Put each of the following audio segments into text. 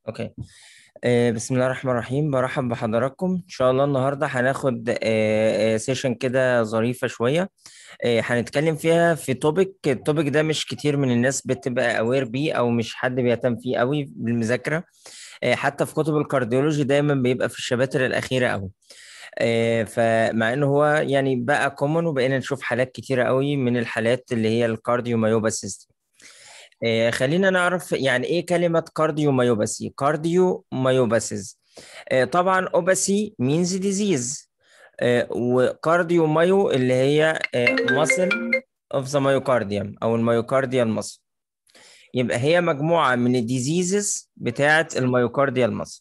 اوكي آه، بسم الله الرحمن الرحيم برحب بحضراتكم ان شاء الله النهارده هناخد سيشن كده ظريفه شويه آه، هنتكلم فيها في توبيك التوبيك ده مش كتير من الناس بتبقى اوير بيه او مش حد بيهتم فيه قوي بالمذاكره آه، حتى في كتب الكارديولوجي دايما بيبقى في الشباتر الاخيره قوي فمع انه هو يعني بقى كومن وبقينا نشوف حالات كتيره قوي من الحالات اللي هي الكارديوميوباثيز آه، خلينا نعرف يعني ايه كلمة كارديو مايوباسي كارديو مايوباسيز آه، طبعا اوباسي means disease آه، وكارديو مايو اللي هي muscle of the myocardium او الميوكارديال muscle يبقى هي مجموعة من الديزيزز بتاعة الميوكارديال muscle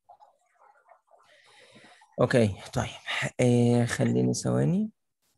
اوكي طيب خليني ثواني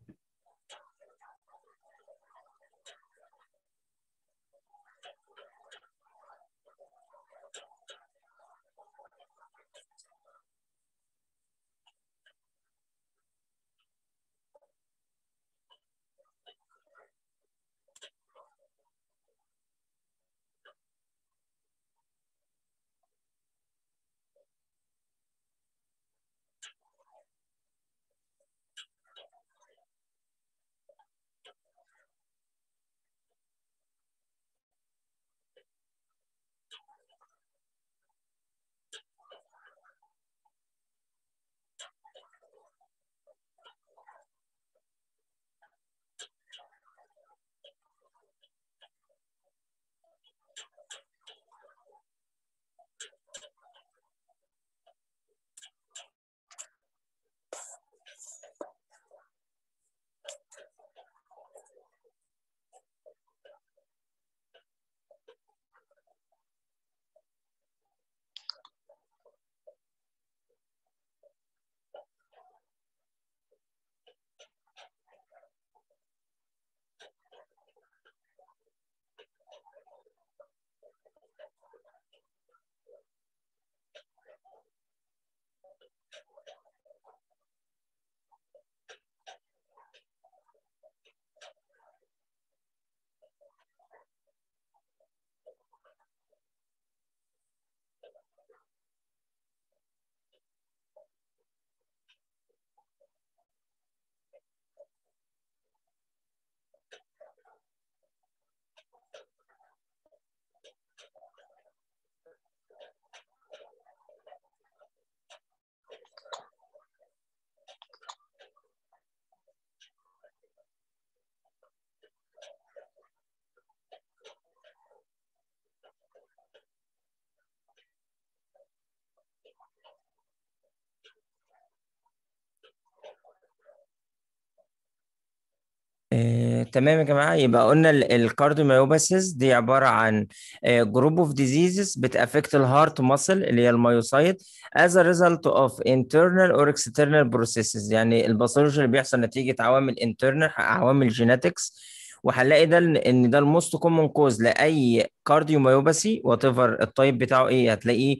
آه، تمام يا جماعة يبقى قلنا الكارديوميوباثيز دي عبارة عن جروب اوف ديزيزز بتأفكت الهارت ماسل اللي هي المايوسايت as a result of internal or external processes يعني الباثولوجي اللي بيحصل نتيجة عوامل internal عوامل جيناتكس وهنلاقي ده ان ده الموست كومن كوز لاي كارديوميوباثي وات ايفر التايب بتاعه ايه هتلاقيه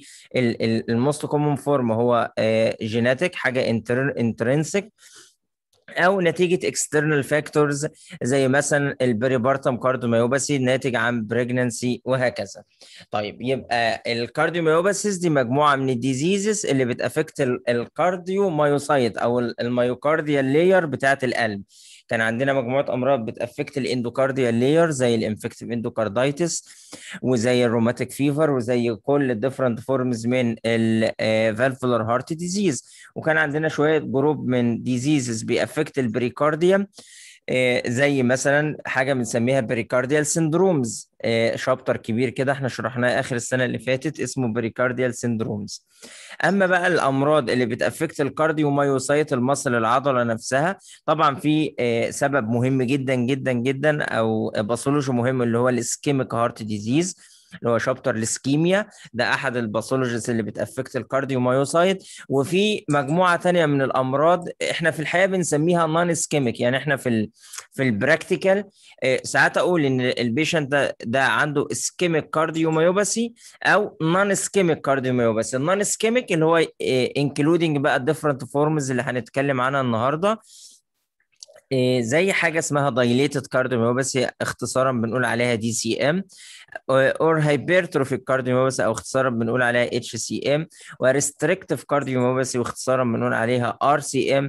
الموست كومن فورم هو جيناتيك حاجه انترنسك او نتيجه اكسترنال فاكتورز زي مثلا البريبارتم كارديوميوباثي ناتج عن بريجننسي وهكذا طيب يبقى الكارديوميوباثيز دي مجموعه من الديزيزز اللي بتافكت الكارديو مايوسايت او الميوكارديال لاير بتاعه القلب كان عندنا مجموعه امراض بتافكت الاندوكارديال لاير زي الانفكتيف اندوكاردايتس وزي الروماتيك فيفر وزي كل الديفرنت فورمز من الفالفولار هارت ديزيز وكان عندنا شويه جروب من ديزيزز بيأفكت البريكارديوم زي مثلا حاجه بنسميها بريكارديال سيندرومز شابتر كبير كده احنا شرحناه اخر السنه اللي فاتت اسمه بريكارديال سيندرومز اما بقى الامراض اللي بتافكت الكارديومايوسايت المصل العضله نفسها طبعا في سبب مهم جدا جدا جدا او باثولوجي مهم اللي هو الاسكيميك هارت ديزيز اللي هو شابتر الاسكيميا ده احد الباثولوجيز اللي بتافكت الكارديومايوسايت وفي مجموعه تانية من الامراض احنا في الحقيقه بنسميها نون اسكيميك يعني احنا في ال في البراكتيكال ساعات اقول ان البيشنت ده ده عنده اسكيميك كارديومايوباثي او نون اسكيميك كارديومايوباثي النون اسكيميك اللي هو انكلودنج بقى الديفرنت فورمز اللي هنتكلم عنها النهارده زي حاجه اسمها دايليتد كارديوميوباثي اختصارا بنقول عليها دي سي ام or hypertrophic cardiomyopathy او اختصارا بنقول عليها HCM و restrictive cardiomyopathy واختصارا بنقول عليها RCM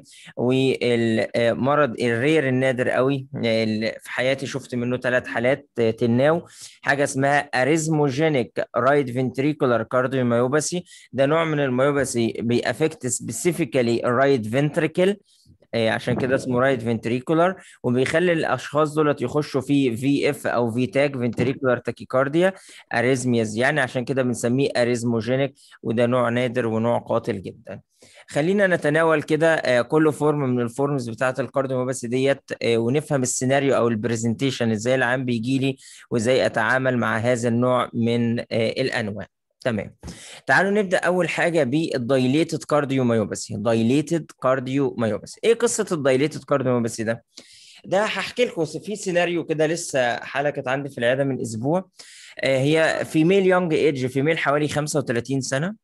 والمرض الرير النادر قوي اللي في حياتي شفت منه ثلاث حالات تناو حاجه اسمها arrhythmogenic right ventricular cardiomyopathy ده نوع من الميوباثي بيأفكت specifically right ventricle آه، عشان كده اسمه رايت فنتريكولار وبيخلي الاشخاص دولت يخشوا في في اف او في تاج فنتريكولار تاكيكارديا اريزمياز يعني عشان كده بنسميه اريزموجينيك وده نوع نادر ونوع قاتل جدا خلينا نتناول كده آه، كل فورم من الفورمز بتاعه الكارديوميوباثي ديت آه، ونفهم السيناريو او البرزنتيشن ازاي العام بيجي لي وازاي اتعامل مع هذا النوع من الانواع تمام تعالوا نبدا اول حاجه بالدايليتد كارديوميوباثي دايليتد كارديوميوباثي ايه قصه الدايليتد كارديوميوباثي ده ده هحكي لكم في سيناريو كده لسه حاله كانت عندي في العياده من اسبوع آه، هي فيميل يونج ايج فيميل حوالي 35 سنه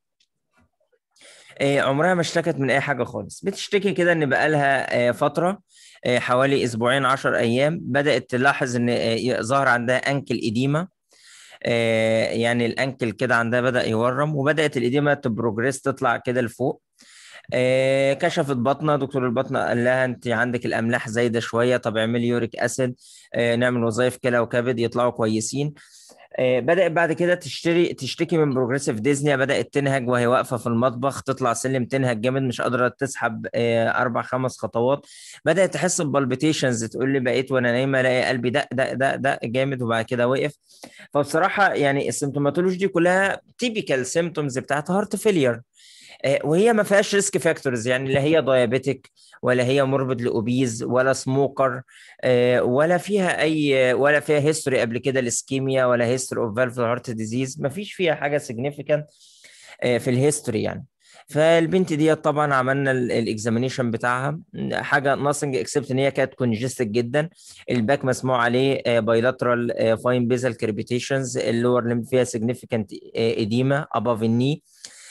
آه، عمرها ما اشتكت من اي حاجه خالص بتشتكي كده ان بقالها آه، فتره حوالي اسبوعين 10 ايام بدات تلاحظ ان ظهر عندها انكل اديمه آه، يعني الانكل كده عندها بدا يورم وبدات الاديمه تبروجريس تطلع كده لفوق آه، كشفت بطنه دكتور البطنه قال لها انت عندك الاملاح زايده شويه طب اعملي يوريك اسيد آه، نعمل وظائف كلى وكبد يطلعوا كويسين آه، بدأت بعد كده تشتري تشتكي من بروجريسيف ديزني بدأت تنهج وهي واقفة في المطبخ تطلع سلم تنهج جامد مش قادرة تسحب آه، أربع خمس خطوات بدأت تحس ببالبيتيشنز تقول لي بقيت وأنا نايمة ألاقي قلبي دق دق دق دق جامد وبعد كده وقف فبصراحة يعني السيمتوماتولوجي دي كلها تيبيكال سيمتومز بتاعت هارت فيلير آه، وهي ما فيهاش ريسك فاكتورز يعني لا هي دايابيتك ولا هي مربط لاوبيز ولا سموكر آه، ولا فيها اي ولا فيها هيستوري قبل كده الاسكيميا ولا هيستوري اوف فالف هارت ديزيز ما فيش فيها حاجه سيجنيفيكانت آه، في الهيستوري يعني فالبنت دي طبعا عملنا الاكزامينيشن بتاعها حاجه ناثينج اكسبت ان هي كانت كونجستد جدا الباك مسموع عليه بايلاترال فاين بيزل كريبيتيشنز اللور ليمب فيها سيجنيفيكانت اديما اباف الني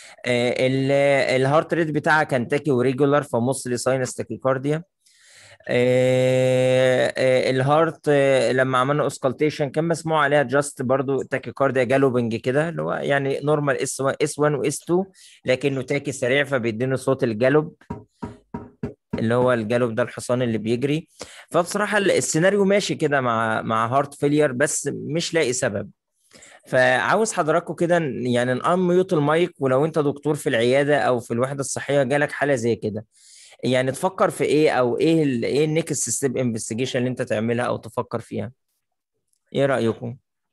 الهارت ريت بتاعها كان تاكي وريجولار فموصل ساينس تاكيكارديا الهارت لما عملنا اوسكالتيشن كان مسموع عليها جاست برضو تاكيكارديا جالوبنج كده اللي هو يعني نورمال اس 1 اس 1 واس 2 لكنه تاكي سريع فبيديني صوت الجالوب اللي هو الجالوب ده الحصان اللي بيجري فبصراحه السيناريو ماشي كده مع مع هارت فيلير بس مش لاقي سبب فعاوز حضراتكم كده يعني نأنميوت المايك ولو انت دكتور في العياده او في الوحده الصحيه جالك حاله زي كده يعني تفكر في ايه او ايه ال ايه النكست ستيب انفستيجيشن اللي انت تعملها او تفكر فيها ايه رايكم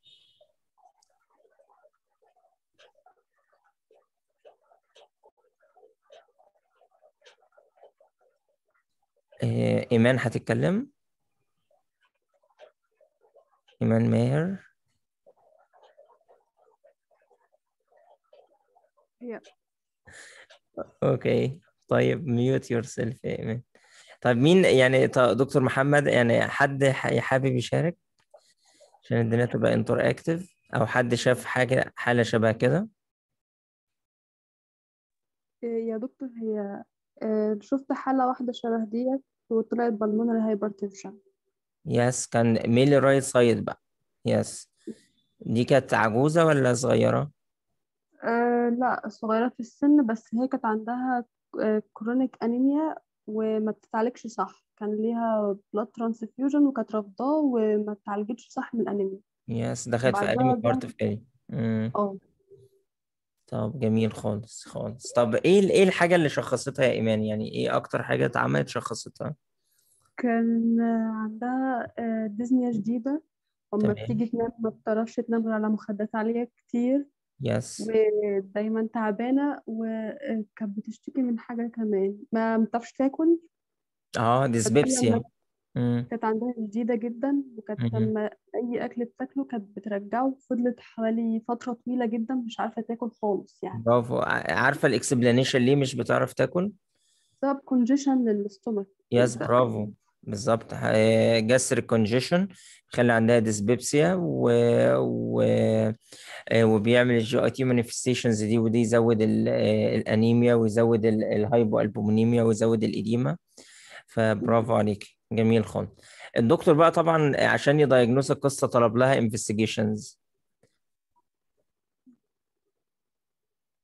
إيه ايمان هتتكلم ايمان ماهر Yeah. اوكي طيب ميوت يور سيلف يا ايمان طيب مين يعني دكتور محمد يعني حد حابب يشارك عشان الدنيا تبقى انتر اكتف او حد شاف حاجه حاله شبه كده إيه يا دكتور هي آه، شفت حالة واحدة شبه ديت وطلعت بالمونري هايبرتنشن يس كان ميلي رايت سايد بقى يس دي كانت عجوزه ولا صغيره أه لا صغيرة في السن بس هي كانت عندها كرونيك أنيميا وما بتتعالجش صح كان ليها بلاد ترانسفيوجن وكانت رافضاه وما اتعالجتش صح من الأنيميا يس دخلت في بعدها انمي بارت بقى في انمي اه طب جميل خالص خالص طب ايه ال- ايه الحاجة اللي شخصتها يا ايمان يعني ايه اكتر حاجة اتعملت شخصتها كان عندها آه، ديزنيا شديدة وما تمام بتيجي تنام ما بتعرفش تنام غير على مخدات عالية كتير يس ودايما تعبانة وكانت بتشتكي من حاجة كمان ما بتعرفش تاكل اه كانت كل ديسبيبسيا لما امم كانت عندها شديدة جدا وكانت لما أي أكل بتاكله كانت بترجعه وفضلت حوالي فترة طويلة جدا مش عارفة تاكل خالص يعني برافو ع- عارفة الاكسبلانيشن ليه مش بتعرف تاكل بسبب كونجيشن للاستومك يس برافو بالظبط جاستريك كونجيشن خلي عندها ديسبيبسيا و... و... آه، وبيعمل الجي اي تي مانيفستيشنز دي ودي يزود ال- آه، الانيميا ويزود ال- الهايبو البومونيميا ويزود الاديمه فبرافو عليك جميل خالص الدكتور بقى طبعا عشان يدايجنوز القصه طلب لها انفستيجيشنز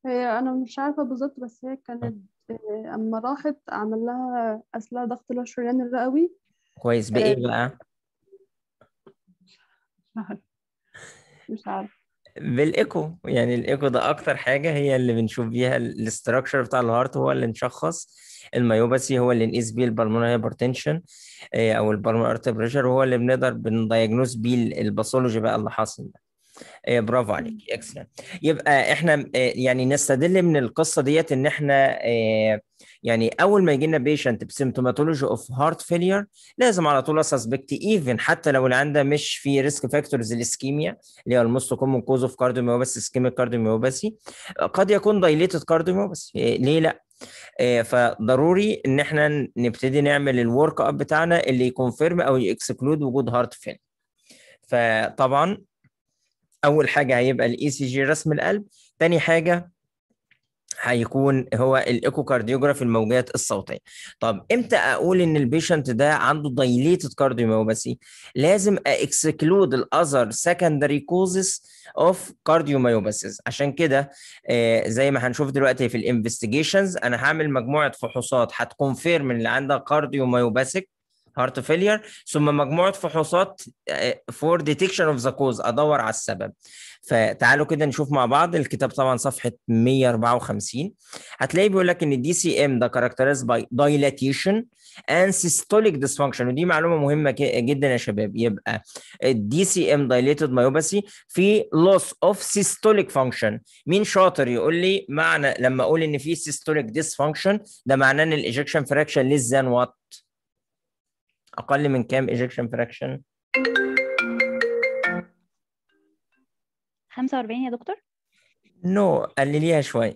هي انا مش عارفه بالظبط بس هي كانت آه، اما راحت عمل لها قاس ضغط اللي هو الشريان الرئوي كويس آه، بايه بقى مش عارفه مش عارفه بالايكو يعني الايكو ده اكتر حاجه هي اللي بنشوف بيها الاستراكشر بتاع الهارت هو اللي نشخص الميوباثي هو اللي نقيس بيه البلمونري هايبرتنشن او البلمونري ارتري بريشر هو اللي بنقدر بندايجنوز بيه الباثولوجي بقى اللي حاصل ده إيه برافو عليك اكسلنت يبقى احنا إيه يعني نستدل من القصه ديت ان احنا إيه يعني اول ما يجي لنا بيشنت بسيمتوماتولوجي اوف هارت فيلير لازم على طول اسسبكت ايفن حتى لو اللي عنده مش في ريسك فاكتورز الاسكيميا اللي هي الموست كومن كوز اوف كارديوميوباثي اسكيميك كارديوميوباثي قد يكون دايليتد كارديوميوباثي إيه ليه لا إيه فضروري ان احنا نبتدي نعمل الورك اب بتاعنا اللي يكونفيرم او يكسكلود وجود هارت فيلير فطبعا اول حاجه هيبقى الاي سي جي رسم القلب تاني حاجه هيكون هو الايكوكارديوجراف الموجات الصوتيه طب امتى اقول ان البيشنت ده عنده دايليتد كارديوميوباثي لازم اكسكلود الاذر سكندري كوزز اوف كارديوميوباثيز عشان كده آه زي ما هنشوف دلوقتي في الانفستيجيشنز انا هعمل مجموعه فحوصات هتكونفيرم اللي عندها كارديوميوباثيك هارت فيلير ثم مجموعه فحوصات فور ديتكشن اوف ذا كوز ادور على السبب فتعالوا كده نشوف مع بعض الكتاب طبعا صفحه 154 هتلاقي بيقول لك ان الدي سي ام ده كاركترايز باي دايلاتيشن and systolic dysfunction ودي معلومه مهمه جدا يا شباب يبقى الدي سي ام dilated myopathy في loss of systolic function مين شاطر يقول لي معنى لما اقول ان في systolic dysfunction ده معناه ان الايجكشن فراكشن less than what اقل من كام ايجكشن فراكشن 45 يا دكتور نو قلليها شويه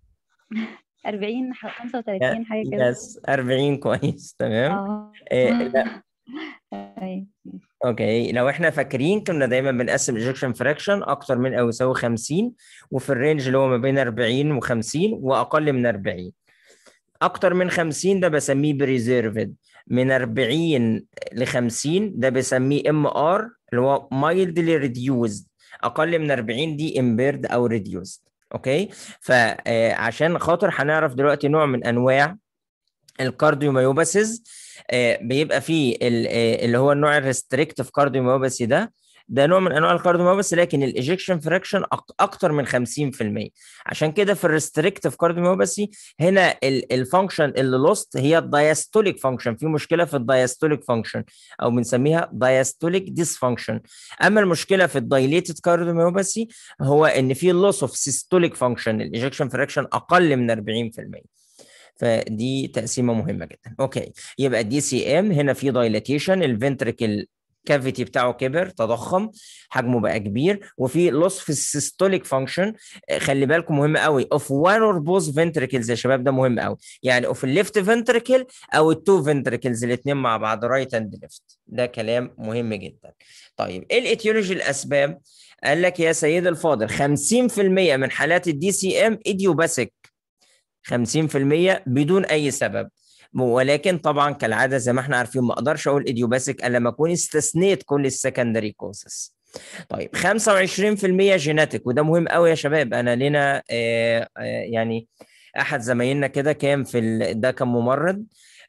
40 ح- 35 حاجة كده يس 40 كويس تمام اه إيه لا أيوة. اوكي لو احنا فاكرين كنا دايما بنقسم ايجكشن فراكشن اكتر من او يساوي 50 وفي الرينج اللي هو ما بين 40 و50 واقل من 40 اكتر من 50 ده بسميه بريزيرفد من 40 ل 50 ده بسميه ام ار اللي هو مايلدلي ريديوزد اقل من 40 دي امبيرد او ريديوزد اوكي فعشان خاطر هنعرف دلوقتي نوع من انواع الكارديوميوباثيز بيبقى فيه ال- آه، اللي هو النوع الريستريكتيف كارديوميوباثي ده ده نوع من انواع الكارديوميوباثي لكن الايجكشن فراكشن اكتر من 50% عشان كده في الريستريكتيف كارديوميوباثي هنا الفانكشن اللي لوست هي الدايستوليك فانكشن في مشكله في الدايستوليك فانكشن او بنسميها دايستوليك ديسفانكشن اما المشكله في الدايليتد كارديوميوباثي هو ان في لوس اوف سيستوليك فانكشن الايجكشن فراكشن اقل من 40% فدي تقسيمه مهمه جدا اوكي يبقى الدي سي ام هنا في دايلاتيشن الفنتريكل كافيتي بتاعه كبر تضخم حجمه بقى كبير وفي لوس في السيستوليك فانكشن خلي بالكم مهم قوي اوف وان اور بوز فنتريكلز يا شباب ده مهم قوي يعني اوف الليفت فنتريكل او التو فنتريكلز الاثنين مع بعض رايت اند ليفت ده كلام مهم جدا طيب ايه الايتيولوجي الاسباب قال لك يا سيد الفاضل 50% من حالات الدي سي ام ايديوباثيك 50% بدون اي سبب ولكن طبعا كالعاده زي ما احنا عارفين ما اقدرش اقول ايديوباثيك الا لما اكون استثنيت كل السكندري كوزز طيب 25% جيناتيك وده مهم قوي يا شباب انا لنا آه آه يعني احد زمايلنا كده كان في ال... ده كان ممرض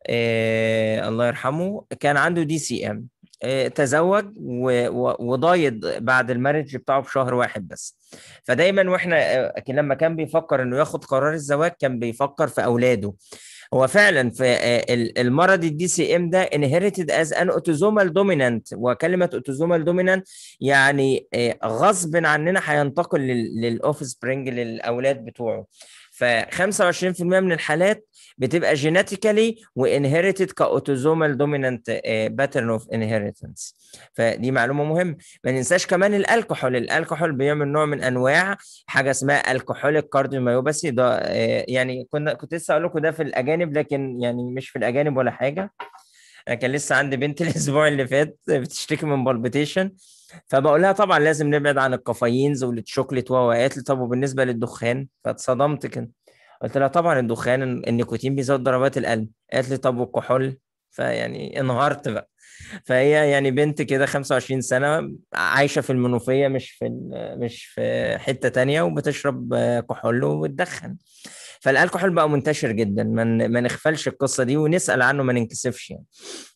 آه الله يرحمه كان عنده دي سي ام آه تزوج و... و... وضايد بعد المارج بتاعه بشهر واحد بس فدايما واحنا آه لما كان بيفكر انه ياخد قرار الزواج كان بيفكر في اولاده هو فعلا في المرض الدي سي ام ده inherited as an autosomal dominant وكلمه autosomal dominant يعني غصب عننا هينتقل للاوف سبرينج للاولاد بتوعه ف 25% من الحالات بتبقى جينيتيكالي وانهيرتد كاوتوزومال دومينانت باترن اوف انهيرتنس فدي معلومه مهمه ما ننساش كمان الالكحول الالكحول بيعمل نوع من انواع حاجه اسمها الكحوليك كارديوميوباثي ده آه يعني كنا كنت لسه اقول لكم ده في الاجانب لكن يعني مش في الاجانب ولا حاجه انا كان لسه عندي بنت الاسبوع اللي فات بتشتكي من بالبيتيشن فبقول لها طبعا لازم نبعد عن الكافيينز والشوكليت وقالت لي طب وبالنسبه للدخان فاتصدمت كده قلت لها طبعا الدخان النيكوتين بيزود ضربات القلب قالت لي طب والكحول فيعني انهارت بقى فهي يعني بنت كده 25 سنة عايشة في المنوفية مش في ال- مش في حتة تانية وبتشرب آه، كحول وبتدخن فالالكحول بقى منتشر جدا ما ن- ما نغفلش القصة دي ونسأل عنه ما ننكسفش يعني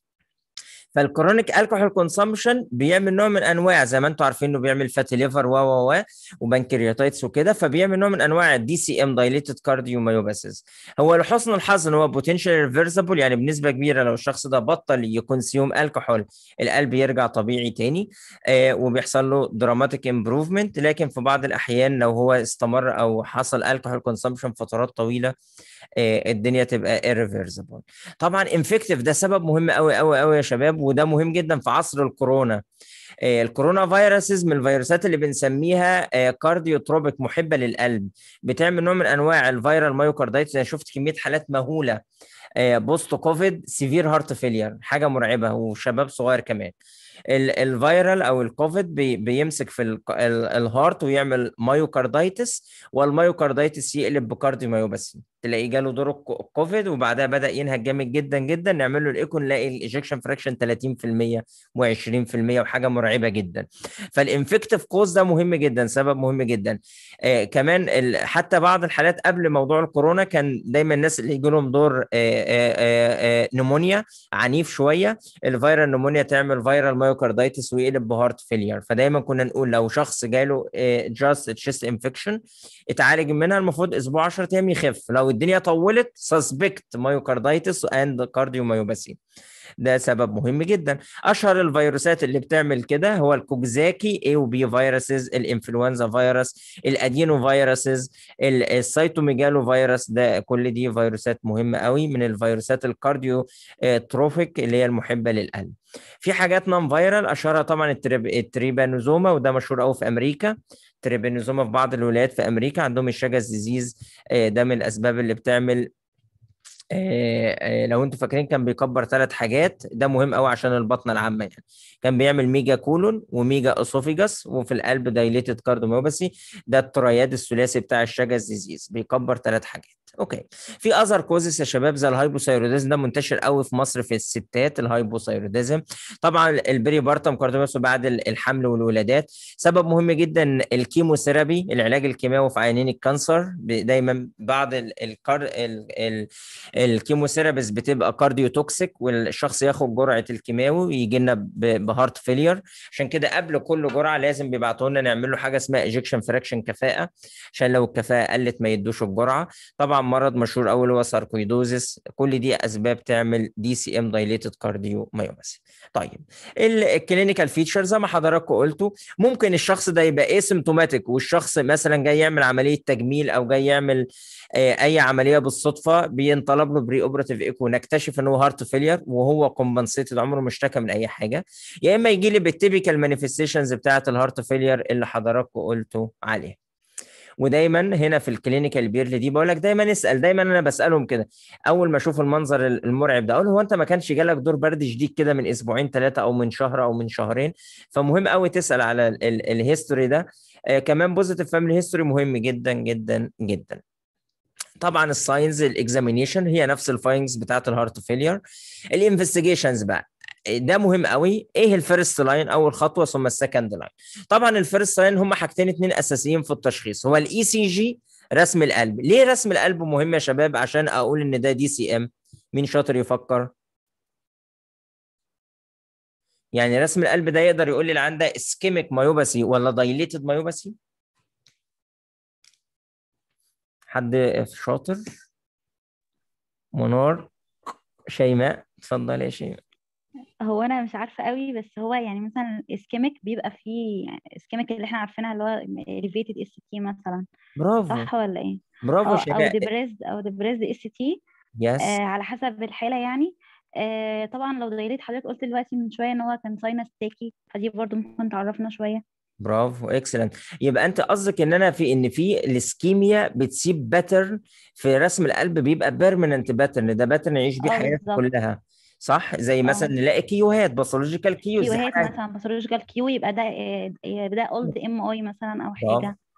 فالكرونيك الكحول كونسامشن بيعمل نوع من انواع زي ما انتم عارفين انه بيعمل فاتي ليفر و و و وبنكرياتايتس وكده فبيعمل نوع من انواع الدي سي ام دايليتد كارديوميوباثيز هو لحسن الحظ ان هو بوتنشال ريفرسبل يعني بنسبه كبيره لو الشخص ده بطل يكونسيوم الكحول القلب يرجع طبيعي تاني آه وبيحصل له دراماتيك امبروفمنت لكن في بعض الاحيان لو هو استمر او حصل الكحول كونسامشن فترات طويله آه الدنيا تبقى irreversible طبعا انفكتيف ده سبب مهم قوي قوي قوي يا شباب وده مهم جدا في عصر الكورونا آه، الكورونا فيروسز من الفيروسات اللي بنسميها كارديوتروبيك محبه للقلب بتعمل نوع من انواع الفيرال مايوكاردايتس انا شفت كميه حالات مهوله بوست كوفيد سيفير هارت فيلير حاجه مرعبه وشباب صغير كمان ال- الفيرال او الكوفيد بي بيمسك في ال- ال- الهارت ويعمل مايوكاردايتس والمايوكاردايتس يقلب بكارديوميوباثي تلاقيه جاله دور الك- الكوفيد وبعدها بدا ينهج جامد جدا جدا نعمل له الايكو نلاقي الايجكشن فراكشن 30% و20% وحاجه مرعبه جدا فالانفكتيف كوز ده مهم جدا سبب مهم جدا آه كمان ال- حتى بعض الحالات قبل موضوع الكورونا كان دايما الناس اللي يجي لهم دور آه آه آه آه نمونيا عنيف شويه الفيرال نمونيا تعمل فيرال مايوكاردايتس ويقلب بهارت فيلير فدايما كنا نقول لو شخص جاله جاست تشيست انفكشن اتعالج منها المفروض اسبوع 10 ايام يخف لو الدنيا طولت سسبكت مايوكاردايتس اند كارديوميوباثي ده سبب مهم جدا اشهر الفيروسات اللي بتعمل كده هو الكوكزاكي اي وبي فيروسز الانفلونزا فيروس الادينو فيروسز ال- السيتوميجالو فيروس ده كل دي فيروسات مهمه قوي من الفيروسات الكارديو آه، تروفيك اللي هي المحبه للقلب في حاجات نون فيرال اشهرها طبعا التريب... التريبانوزوما وده مشهور قوي في امريكا تريبانوزوما في بعض الولايات في امريكا عندهم الشجز ديزيز آه، ده من الاسباب اللي بتعمل آه، آه، لو انتوا فاكرين كان بيكبر ثلاث حاجات ده مهم قوي عشان البطنه العامه يعني كان بيعمل ميجا كولون وميجا اسوفيجاس وفي القلب دايليتد كارديوميوباثي ده الترياد الثلاثي بتاع الشجز ديزيز بيكبر ثلاث حاجات اوكي في اذر كوزس يا شباب زي الهايبوثايروديزم ده منتشر قوي في مصر في الستات الهايبوثايروديزم طبعا البري بارتم كارديوميوباثي بعد ال- الحمل والولادات سبب مهم جدا الكيموثيرابي العلاج الكيماوي في عيانين الكانسر ب- دايما بعض ال الكار ال ال الكيموثيرابيز بتبقى كارديو توكسيك والشخص ياخد جرعه الكيماوي ويجي لنا ب- بهارت فيلير عشان كده قبل كل جرعه لازم بيبعتوا لنا نعمل له حاجه اسمها ايجكشن فراكشن كفاءه عشان لو الكفاءه قلت ما يدوش الجرعه طبعا مرض مشهور قوي اللي هو ساركويدوزيس كل دي اسباب تعمل دي سي ام دايليتد كارديو مايوباثي طيب الكلينيكال فيتشر زي ما حضراتكم قلتوا ممكن الشخص ده يبقى اسيمتوماتيك والشخص مثلا جاي يعمل عمليه تجميل او جاي يعمل آه، اي عمليه بالصدفه بينطلب له بري اوبراتيف ايكو نكتشف ان هو هارت فيلير وهو كومبنسيتد عمره ما اشتكى من اي حاجه يا اما يجي لي بالتيبيكال مانيفستيشنز بتاعه الهارت فيلير اللي حضراتكم قلتوا عليها ودايما هنا في الكلينيكال بيرلي دي بقول لك دايما اسال دايما انا بسالهم كده اول ما اشوف المنظر المرعب ده اقول هو انت ما كانش جالك دور برد شديد كده من اسبوعين ثلاثه او من شهر او من شهرين فمهم قوي تسال على الهيستوري ده آه كمان بوزيتيف فاميلي هيستوري مهم جدا جدا جدا طبعا الساينز الاكزامينيشن هي نفس الفاينز بتاعت الهارت فيلير الانفستيجيشنز بقى ده مهم قوي ايه الفيرست لاين اول خطوه ثم السكند لاين طبعا الفيرست لاين هم حاجتين اتنين اساسيين في التشخيص هو الاي سي جي رسم القلب ليه رسم القلب مهم يا شباب عشان اقول ان ده دي سي ام مين شاطر يفكر يعني رسم القلب ده يقدر يقول لي اللي عنده اسكيميك مايوباثي ولا دايليتد مايوباثي حد شاطر منار شيماء اتفضل يا شيماء هو انا مش عارفه قوي بس هو يعني مثلا الاسكيميك بيبقى فيه اسكيميك اللي احنا عارفينها اللي هو elevated اس تي مثلا برافو صح ولا ايه برافو او او شيماء depressed او depressed اس تي يس آه على حسب الحاله يعني آه طبعا لو دايريت حضرتك قلت دلوقتي من شويه ان هو كان ساينس تاكي فدي برضو ممكن تعرفنا شويه برافو اكسلنت يبقى انت قصدك ان انا في ان في الاسكيميا بتسيب باترن في رسم القلب بيبقى بيرمننت باترن ده باترن يعيش بيه اه حياته بالظبط كلها صح زي مثلا اه نلاقي كيوهات باثولوجيكال كيوز كيوهات حاجه مثلا باثولوجيكال كيو يبقى ده آه، ده اولد ام اي مثلا او برافو حاجه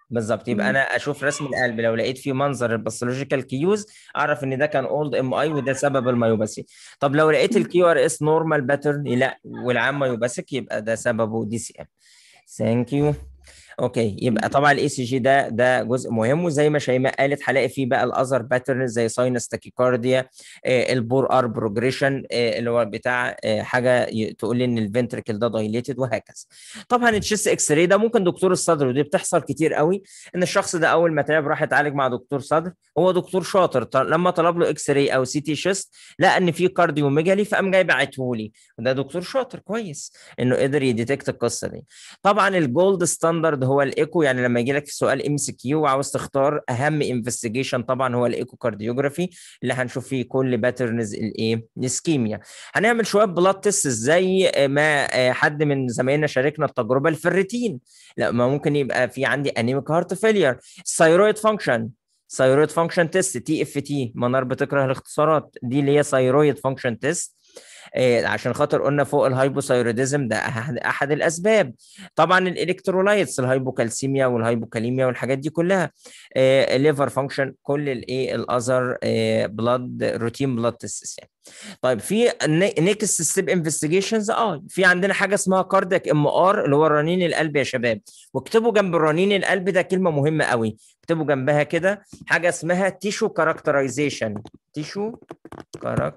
بالظبط يبقى مم. انا اشوف رسم القلب لو لقيت فيه منظر الباثولوجيكال كيوز اعرف ان ده كان اولد ام اي وده سبب الميوباثي طب لو لقيت الكيو ار اس نورمال باترن لا والعام ميوباثيك يبقى ده سببه دي سي ام ثانك يو اوكي يبقى طبعا الاي سي جي ده ده جزء مهم وزي ما شيماء قالت هلاقي فيه بقى الاذر باترن زي ساينس تاكيكارديا البور ار بروجريشن اللي هو بتاع آه، حاجه ي- تقول لي ان الفنتركل ده دايليتد وهكذا طبعا التشيست اكس راي ده ممكن دكتور الصدر ودي بتحصل كتير قوي ان الشخص ده اول ما تعب راح يتعالج مع دكتور صدر هو دكتور شاطر ط- لما طلب له اكس راي او سي تي شيست لقى ان في كارديوميجالي فقام جاي باعته لي وده دكتور شاطر كويس انه قدر يديتكت القصه دي طبعا الجولد ستاندرد هو الايكو يعني لما يجي لك في سؤال ام سي كيو وعاوز تختار اهم انفستيجيشن طبعا هو الايكو كارديوجرافي اللي هنشوف فيه كل باترنز الايه الاسكيميا هنعمل شويه بلاد تيست زي ما آه، حد من زمايلنا شاركنا التجربه الفريتين لا ما ممكن يبقى في عندي انيميك هارت فيلير ثايرويد فانكشن ثايرويد فانكشن تيست تي اف تي منار بتكره الاختصارات دي اللي هي ثايرويد فانكشن تيست آه، عشان خاطر قلنا فوق الهايبوثايروديزم ده احد أحد الاسباب طبعا الالكترولايتس الهايبوكالسيميا والهايبوكاليميا والحاجات دي كلها الليفر فانكشن كل الايه الاذر بلاد روتين بلاد تيست يعني طيب في نيكست ستيب انفستيجيشنز اه في عندنا حاجه اسمها كاردياك ام ار اللي هو رنين القلب يا شباب واكتبوا جنب الرنين القلب ده كلمه مهمه قوي اكتبوا جنبها كده حاجه اسمها تيشو كاركترايزيشن تيشو كارك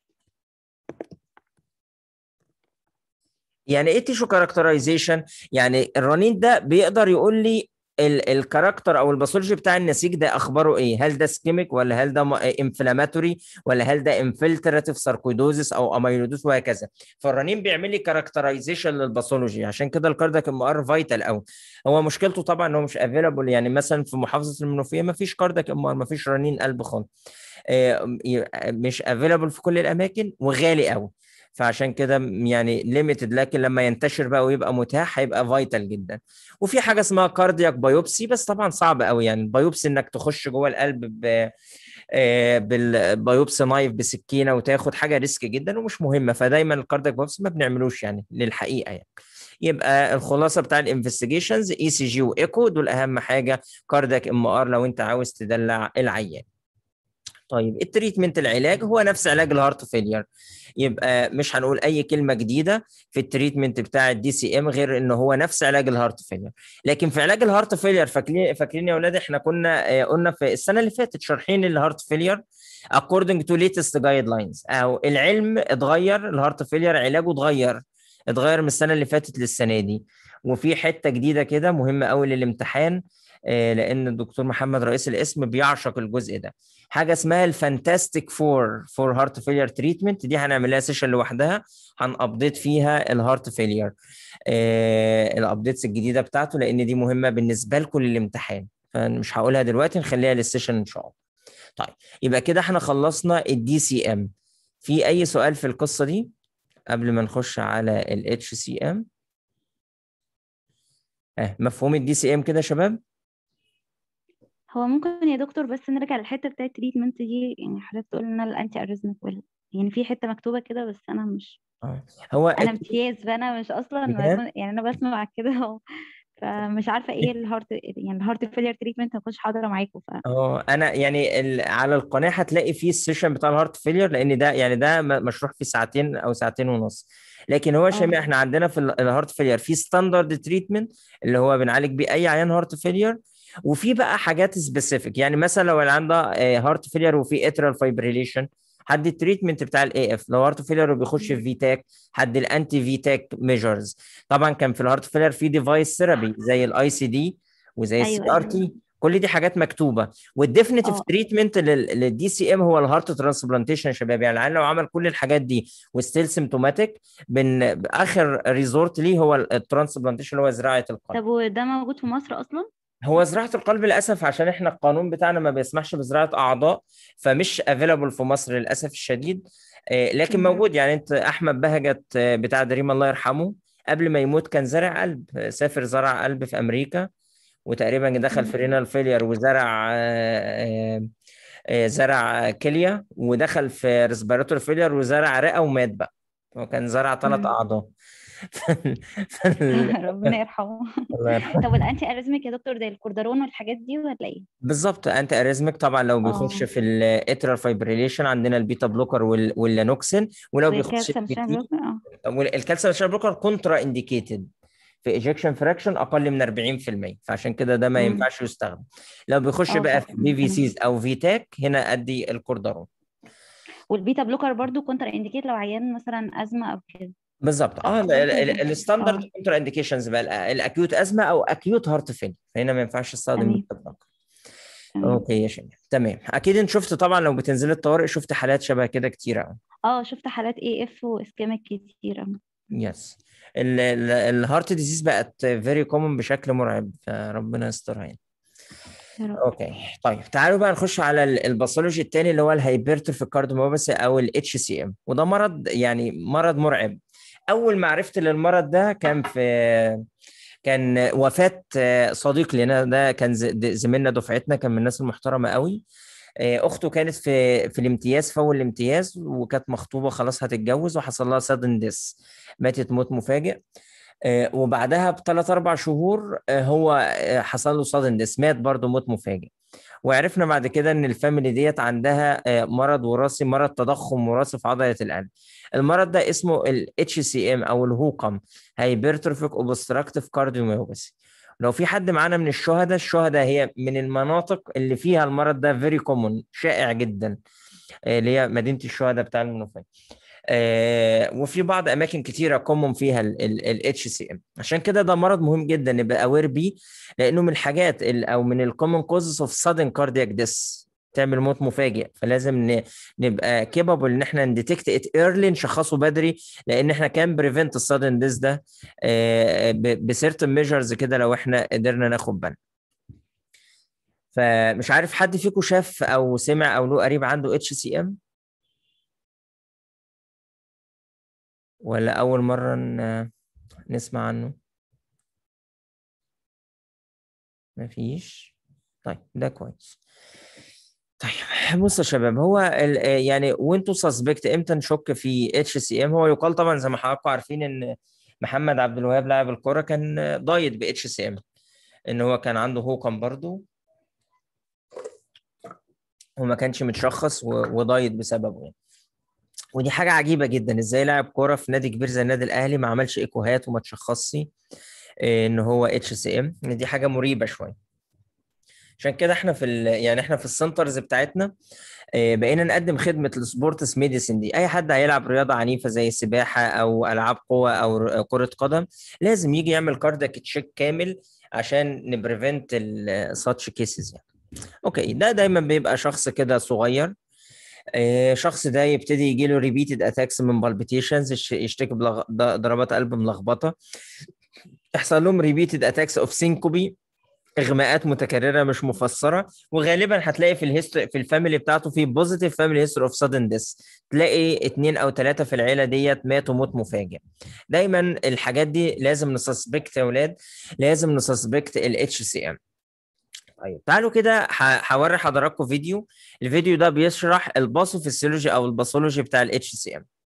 يعني ايه تيشو كاركترايزيشن يعني الرنين ده بيقدر يقول لي الكاركتر او الباثولوجي بتاع النسيج ده اخباره ايه هل ده سكيميك ولا هل ده انفلاماتوري ولا هل ده انفلتراتيف ساركويدوزس او اميلودوس وهكذا فالرنين بيعمل لي كاركترايزيشن للباثولوجي عشان كده الكاردياك ام ار فايتال قوي هو مشكلته طبعا ان هو مش افيلابل يعني مثلا في محافظه المنوفيه ما فيش كاردياك ام ار ما فيش رنين قلب خالص آه، مش افيلابل في كل الاماكن وغالي قوي فعشان كده يعني ليميتد لكن لما ينتشر بقى ويبقى متاح هيبقى فايتال جدا وفي حاجه اسمها كاردياك بايوبسي بس طبعا صعب قوي يعني البايوبسي انك تخش جوه القلب ب آه، بالبايوبسي نايف بسكينه وتاخد حاجه ريسك جدا ومش مهمه فدايما الكاردياك بايوبسي ما بنعملوش يعني للحقيقه يعني يبقى الخلاصه بتاع الانفستيجيشنز اي سي جي وايكو دول اهم حاجه كاردياك ام ار لو انت عاوز تدلع العيان طيب التريتمنت العلاج هو نفس علاج الهارت فيلير يبقى مش هنقول اي كلمه جديده في التريتمنت بتاع الدي سي ام غير ان هو نفس علاج الهارت فيلير لكن في علاج الهارت فيلير فاكرين فاكرين يا اولاد احنا كنا آه، قلنا في السنه اللي فاتت شارحين الهارت فيلير according to latest guidelines او العلم اتغير الهارت فيلير علاجه اتغير اتغير من السنه اللي فاتت للسنه دي وفي حته جديده كده مهمه قوي للامتحان آه، لان الدكتور محمد رئيس القسم بيعشق الجزء ده حاجه اسمها الفانتاستيك فور فور هارت فيلير تريتمنت دي هنعمل لها سيشن لوحدها هنابديت فيها الهارت فيلير آه الابديتس الجديده بتاعته لان دي مهمه بالنسبه لكم للامتحان فمش هقولها دلوقتي نخليها للسيشن ان شاء الله طيب يبقى كده احنا خلصنا الدي سي ام في اي سؤال في القصه دي قبل ما نخش على الاتش سي ام اه مفهوم الدي سي ام كده يا شباب هو ممكن يا دكتور بس نرجع للحته بتاعت التريتمنت دي يعني حضرتك تقول لنا الانتي اريزميك وال يعني في حته مكتوبه كده بس انا مش اه هو انا اكتب- امتياز فانا مش اصلا بجد؟ يعني انا بسمع كده اهو فمش عارفه ايه الهارت يعني الهارت فيلير تريتمنت ما كنتش حاضره معاكم ف اه انا يعني ال... على القناه هتلاقي فيه السيشن بتاع الهارت فيلير لان ده يعني ده م- مشروح في ساعتين او ساعتين ونص لكن هو شيماء اه احنا عندنا في ال- الهارت فيلير في ستاندرد تريتمنت اللي هو بنعالج بيه اي عيان هارت فيلير وفي بقى حاجات سبيسيفيك يعني مثلا لو اللي عنده هارت فيلير وفي اترال فايبريليشن حد التريتمنت بتاع الاي اف لو هارت فيلير وبيخش في فيتاك حد الانتي فيتاك ميجرز طبعا كان في الهارت فيلير في ديفايس ثيرابي زي الاي سي دي وزي السي ايوه ار ايوه تي كل دي حاجات مكتوبه والديفينيتيف اه تريتمنت للدي سي ام هو الهارت ترانسبلانتيشن يا شباب يعني العيان لو عمل كل الحاجات دي وستيل سيمتوماتيك بن اخر ريزورت ليه هو الترانسبلانتيشن اللي هو زراعه القلب طب وده موجود في مصر اصلا هو زراعه القلب للاسف عشان احنا القانون بتاعنا ما بيسمحش بزراعه اعضاء فمش افيلابل في مصر للاسف الشديد آه، لكن مم. موجود يعني انت احمد بهجت آه، بتاع دريم الله يرحمه قبل ما يموت كان زارع قلب آه، سافر زرع قلب في امريكا وتقريبا دخل في مم. رينال فيلير وزرع آه، آه، آه، زرع كليه ودخل في ريسبيراتوري فيلير وزرع رئه ومات بقى هو كان زرع ثلاث مم. اعضاء فال... فال... ربنا يرحمه الله يرحمه طب الانتي اريزميك يا دكتور زي الكوردارون والحاجات دي ولا ايه بالظبط انتي اريزميك طبعا لو بيخش اه في الاترال فايبريليشن عندنا البيتا بلوكر وال... واللانوكسين ولو بيخش والكالسيوم في شان البي بلوكر اه الكالسيوم شان بلوكر كونترا انديكيتد في ايجكشن فراكشن اقل من 40% فعشان كده ده ما امم ينفعش يستخدم لو بيخش اه بقى صح في بي في تمام سيز او في تاك هنا ادي الكوردارون والبيتا بلوكر برضو كونتر انديكيت لو عيان مثلا ازمه او كده بالظبط اه صح برضو ولا الستاندرد اه كونترا انديكيشنز بقى ال- الاكيوت ازمه او اكيوت هارت فيل فهنا ما ينفعش استخدم تمام بيتا بلوكر تمام اوكي يا شيماء تمام اكيد انت شفت طبعا لو بتنزل الطوارئ شفت حالات شبه كده كتيره قوي اه شفت حالات اي اف واسكيميك كتير يس الهارت ديزيز بقت فيري كومن بشكل مرعب فربنا يسترها يعني يا رب اوكي طيب تعالوا بقى نخش على ال- الباثولوجي التاني اللي هو الهايبرتروفيك كارديوميوباثي او الاتش سي ام وده مرض يعني مرض مرعب اول ما عرفت للمرض ده كان في كان وفاة آه، صديق لنا ده كان ز- د- زميلنا دفعتنا كان من الناس المحترمة قوي آه، اخته كانت في في الامتياز في اول الامتياز وكانت مخطوبة خلاص هتتجوز وحصل لها سادن ديس ماتت موت مفاجئ آه، وبعدها بثلاث اربع شهور آه، هو آه، حصل له سادن ديس مات برضه موت مفاجئ وعرفنا بعد كده ان الفاميلي ديت عندها آه، مرض وراثي مرض تضخم وراثي في عضله القلب المرض ده اسمه ال HCM او الهوكم هايبرتروفيك اوبستراكتيف كارديوميوباثي لو في حد معانا من الشهداء الشهداء هي من المناطق اللي فيها المرض ده فيري كومون شائع جدا آه، اللي هي مدينه الشهداء بتاع المنوفيه آه، وفي بعض اماكن كتيره كومون فيها ال اتش سي ام عشان كده ده مرض مهم جدا نبقى اوير بيه لانه من الحاجات ال- او من الكومن كوزز اوف sudden cardiac death تعمل موت مفاجئ فلازم ن- نبقى كيبل ان احنا نديتكت ات ايرلي نشخصه بدري لان احنا كان بريفنت السادن ديس ده بسيرتن ميجرز كده لو احنا قدرنا ناخد بالنا فمش عارف حد فيكم شاف او سمع او له قريب عنده اتش سي ام ولا اول مره ن- نسمع عنه مفيش طيب ده كويس طيب بص يا شباب هو ال- آه يعني وانتوا سسبكت امتى نشك في اتش سي ام هو يقال طبعا زي ما حضراتكم عارفين ان محمد عبد الوهاب لاعب الكوره كان آه، ضايد ب اتش سي ام ان هو كان عنده هوكم برضه وما كانش متشخص و- وضايد بسببه يعني ودي حاجه عجيبه جدا ازاي لاعب كوره في نادي كبير زي النادي الاهلي ما عملش ايكوهات وما تشخصش آه، ان هو اتش سي ام دي حاجه مريبه شويه عشان كده احنا في ال... يعني احنا في السنترز بتاعتنا آه، بقينا نقدم خدمه السبورتس ميديسن دي اي حد هيلعب رياضه عنيفه زي السباحه او العاب قوه او ر- كره قدم لازم يجي يعمل كاردياك تشيك كامل عشان نبريفنت الساتش كيسز يعني اوكي ده دايما بيبقى شخص كده صغير آه، شخص ده يبتدي يجي له ريبيتد اتاكس من بالبيتيشنز يشتكي بضربات قلب ملخبطه يحصل لهم ريبيتد اتاكس اوف سينكوبي اغماءات متكرره مش مفسره وغالبا هتلاقي في الهيستوري في الفاميلي بتاعته في بوزيتيف فاميلي هيستوري اوف سادن ديس تلاقي اتنين او ثلاثه في العيله ديت ماتوا موت مفاجئ دايما الحاجات دي لازم نسسبكت يا اولاد لازم نسسبكت الاتش سي ام طيب تعالوا كده ه- هوري حضراتكم فيديو الفيديو ده بيشرح الباثوفيسيولوجي او الباثولوجي بتاع الاتش سي ام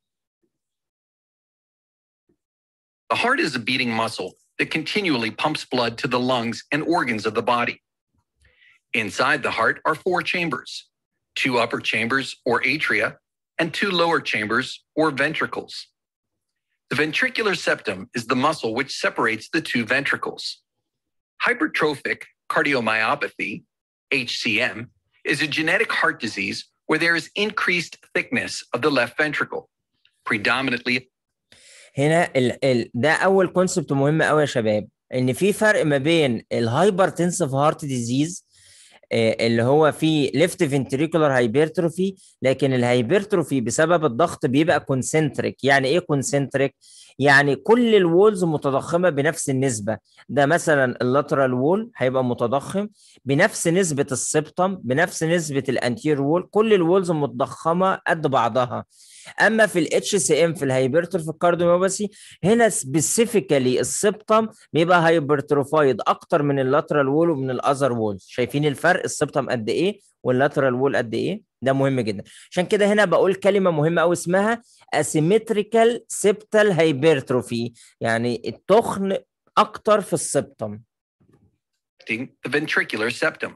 The heart is a beating muscle that continually pumps blood to the lungs and organs of the body. Inside the heart are four chambers two upper chambers or atria, and two lower chambers or ventricles. The ventricular septum is the muscle which separates the two ventricles. Hypertrophic cardiomyopathy, HCM, is a genetic heart disease where there is increased thickness of the left ventricle, predominantly هنا ال ال ده اول كونسبت مهم قوي يا شباب ان في فرق ما بين الهايبرتنسيف هارت ديزيز اللي هو في ليفت فنتريكولار هايبرتروفي لكن الهايبرتروفي بسبب الضغط بيبقى كونسنتريك يعني ايه كونسنتريك يعني كل الوولز متضخمه بنفس النسبه ده مثلا اللاترال وول هيبقى متضخم بنفس نسبه السبتم بنفس نسبه الانتير وول كل الوولز متضخمه قد بعضها اما في الاتش سي ام في الهايبرتروفي كارديوميوباثي هنا سبيسيفيكالي السبتم بيبقى هايبرتروفايد اكتر من اللاترال وول ومن الاذر وول شايفين الفرق السبتم قد ايه واللاترال وول قد ايه ده مهم جدا عشان كده هنا بقول كلمه مهمه قوي اسمها asymmetrical septal hypertrophy يعني التخن اكتر في السبتم affecting the ventricular septum.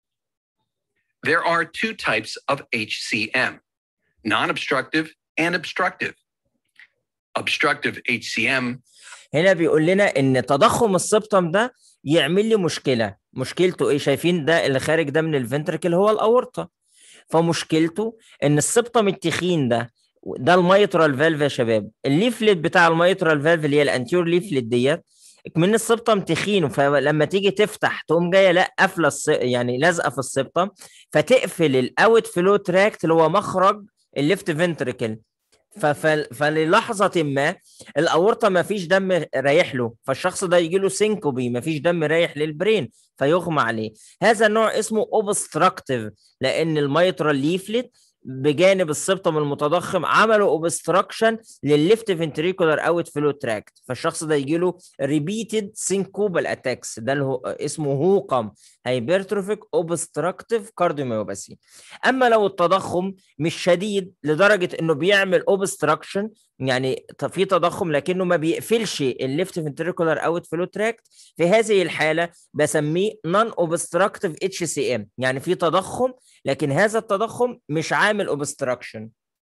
There are two types of HCM non obstructive and obstructive. Obstructive HCM هنا بيقول لنا ان تضخم السبتم ده يعمل لي مشكله مشكلته ايه شايفين ده اللي خارج ده من الفنتركل هو الاورطه فمشكلته ان السبتم التخين ده ده الميترال فالف يا شباب الليفلت بتاع الميترال فالف اللي هي الانتيور ليفلت ديت من السبتم تخين فلما تيجي تفتح تقوم جايه لا قافله الس... يعني لازقه في السبتم فتقفل الاوت فلو تراكت اللي هو مخرج الليفت فنتركل ف... ف... فللحظه ما الاورطه ما فيش دم رايح له فالشخص ده يجي له سينكوبي ما فيش دم رايح للبرين فيغمى عليه هذا النوع اسمه اوبستراكتيف لان الميترال ليفلت بجانب السبتم المتضخم عملوا اوبستراكشن للليفت فنتريكولار اوت فلو تراكت فالشخص ده يجي له ريبيتد سينكوبال اتاكس ده اللي هو اسمه هوقم هايبرتروفيك اوبستراكتيف كارديوميوباثي اما لو التضخم مش شديد لدرجه انه بيعمل اوبستراكشن يعني في تضخم لكنه ما بيقفلش الليفت فنتريكولار اوت فلو تراكت في هذه الحاله بسميه نون اوبستراكتيف اتش سي ام يعني في تضخم لكن هذا التضخم مش عامل اوبستراكشن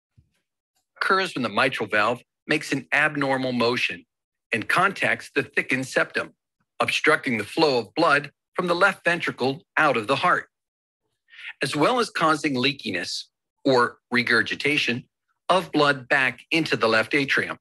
occurs when the mitral valve makes an abnormal motion and contacts the thickened septum, obstructing the flow of blood from the left ventricle out of the heart, as well as causing leakiness or regurgitation of blood back into the left atrium.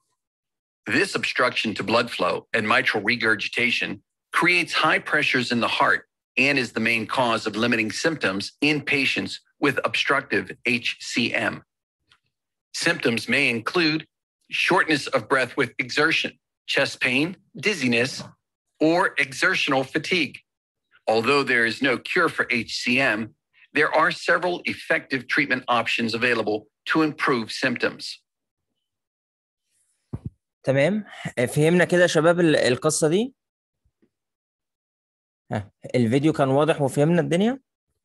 This obstruction to blood flow and mitral regurgitation creates high pressures in the heart and is the main cause of limiting symptoms in patients with obstructive HCM. Symptoms may include shortness of breath with exertion, chest pain, dizziness, or exertional fatigue. Although there is no cure for HCM, there are several effective treatment options available to improve symptoms. تمام فهمنا كده يا شباب ال- القصه دي ها الفيديو كان واضح وفهمنا الدنيا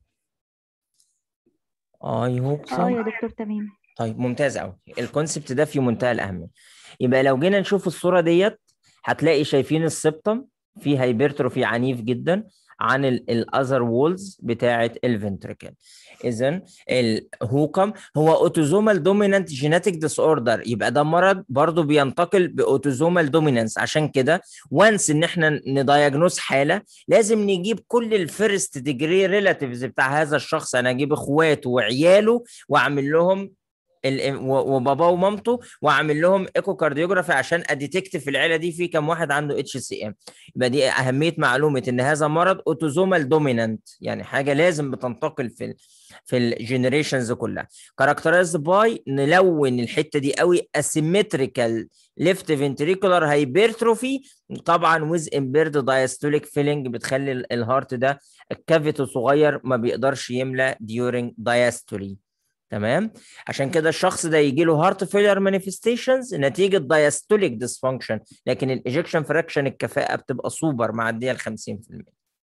اي هوب اه يا دكتور تمام طيب ممتاز قوي الكونسبت ده في منتهى الاهميه يبقى لو جينا نشوف الصوره ديت هتلاقي شايفين السبتم في هايبرتروفي عنيف جدا عن الاذر وولز بتاعه الفنتريكل اذا الهوكم هو اوتوزومال دومينانت جينيتك ديس اوردر يبقى ده مرض برضه بينتقل باوتوزومال دومينانس عشان كده وانس ان احنا ندايجنوز حاله لازم نجيب كل الفيرست ديجري ريلاتيفز بتاع هذا الشخص انا اجيب اخواته وعياله واعمل لهم ال- و- وباباه ومامته واعمل لهم ايكو كارديوجرافي عشان اديتكت في العيله دي في كم واحد عنده اتش سي ام يبقى دي اهميه معلومه ان هذا مرض اوتوزومال دومينانت يعني حاجه لازم بتنتقل في ال في الجنريشنز كلها كاركترايزد باي نلون الحته دي قوي اسيمتريكال ليفت فنتريكولار هايبرتروفي طبعا ويز امبيرد دايستوليك فيلينج بتخلي ال- الهارت ده الكافيتي صغير ما بيقدرش يملى ديورنج دايستولي تمام عشان كده الشخص ده يجي له هارت فيلير مانيفستيشنز نتيجه دايستوليك ديسفانكشن لكن الايجكشن فراكشن الكفاءه بتبقى سوبر معديه ال 50%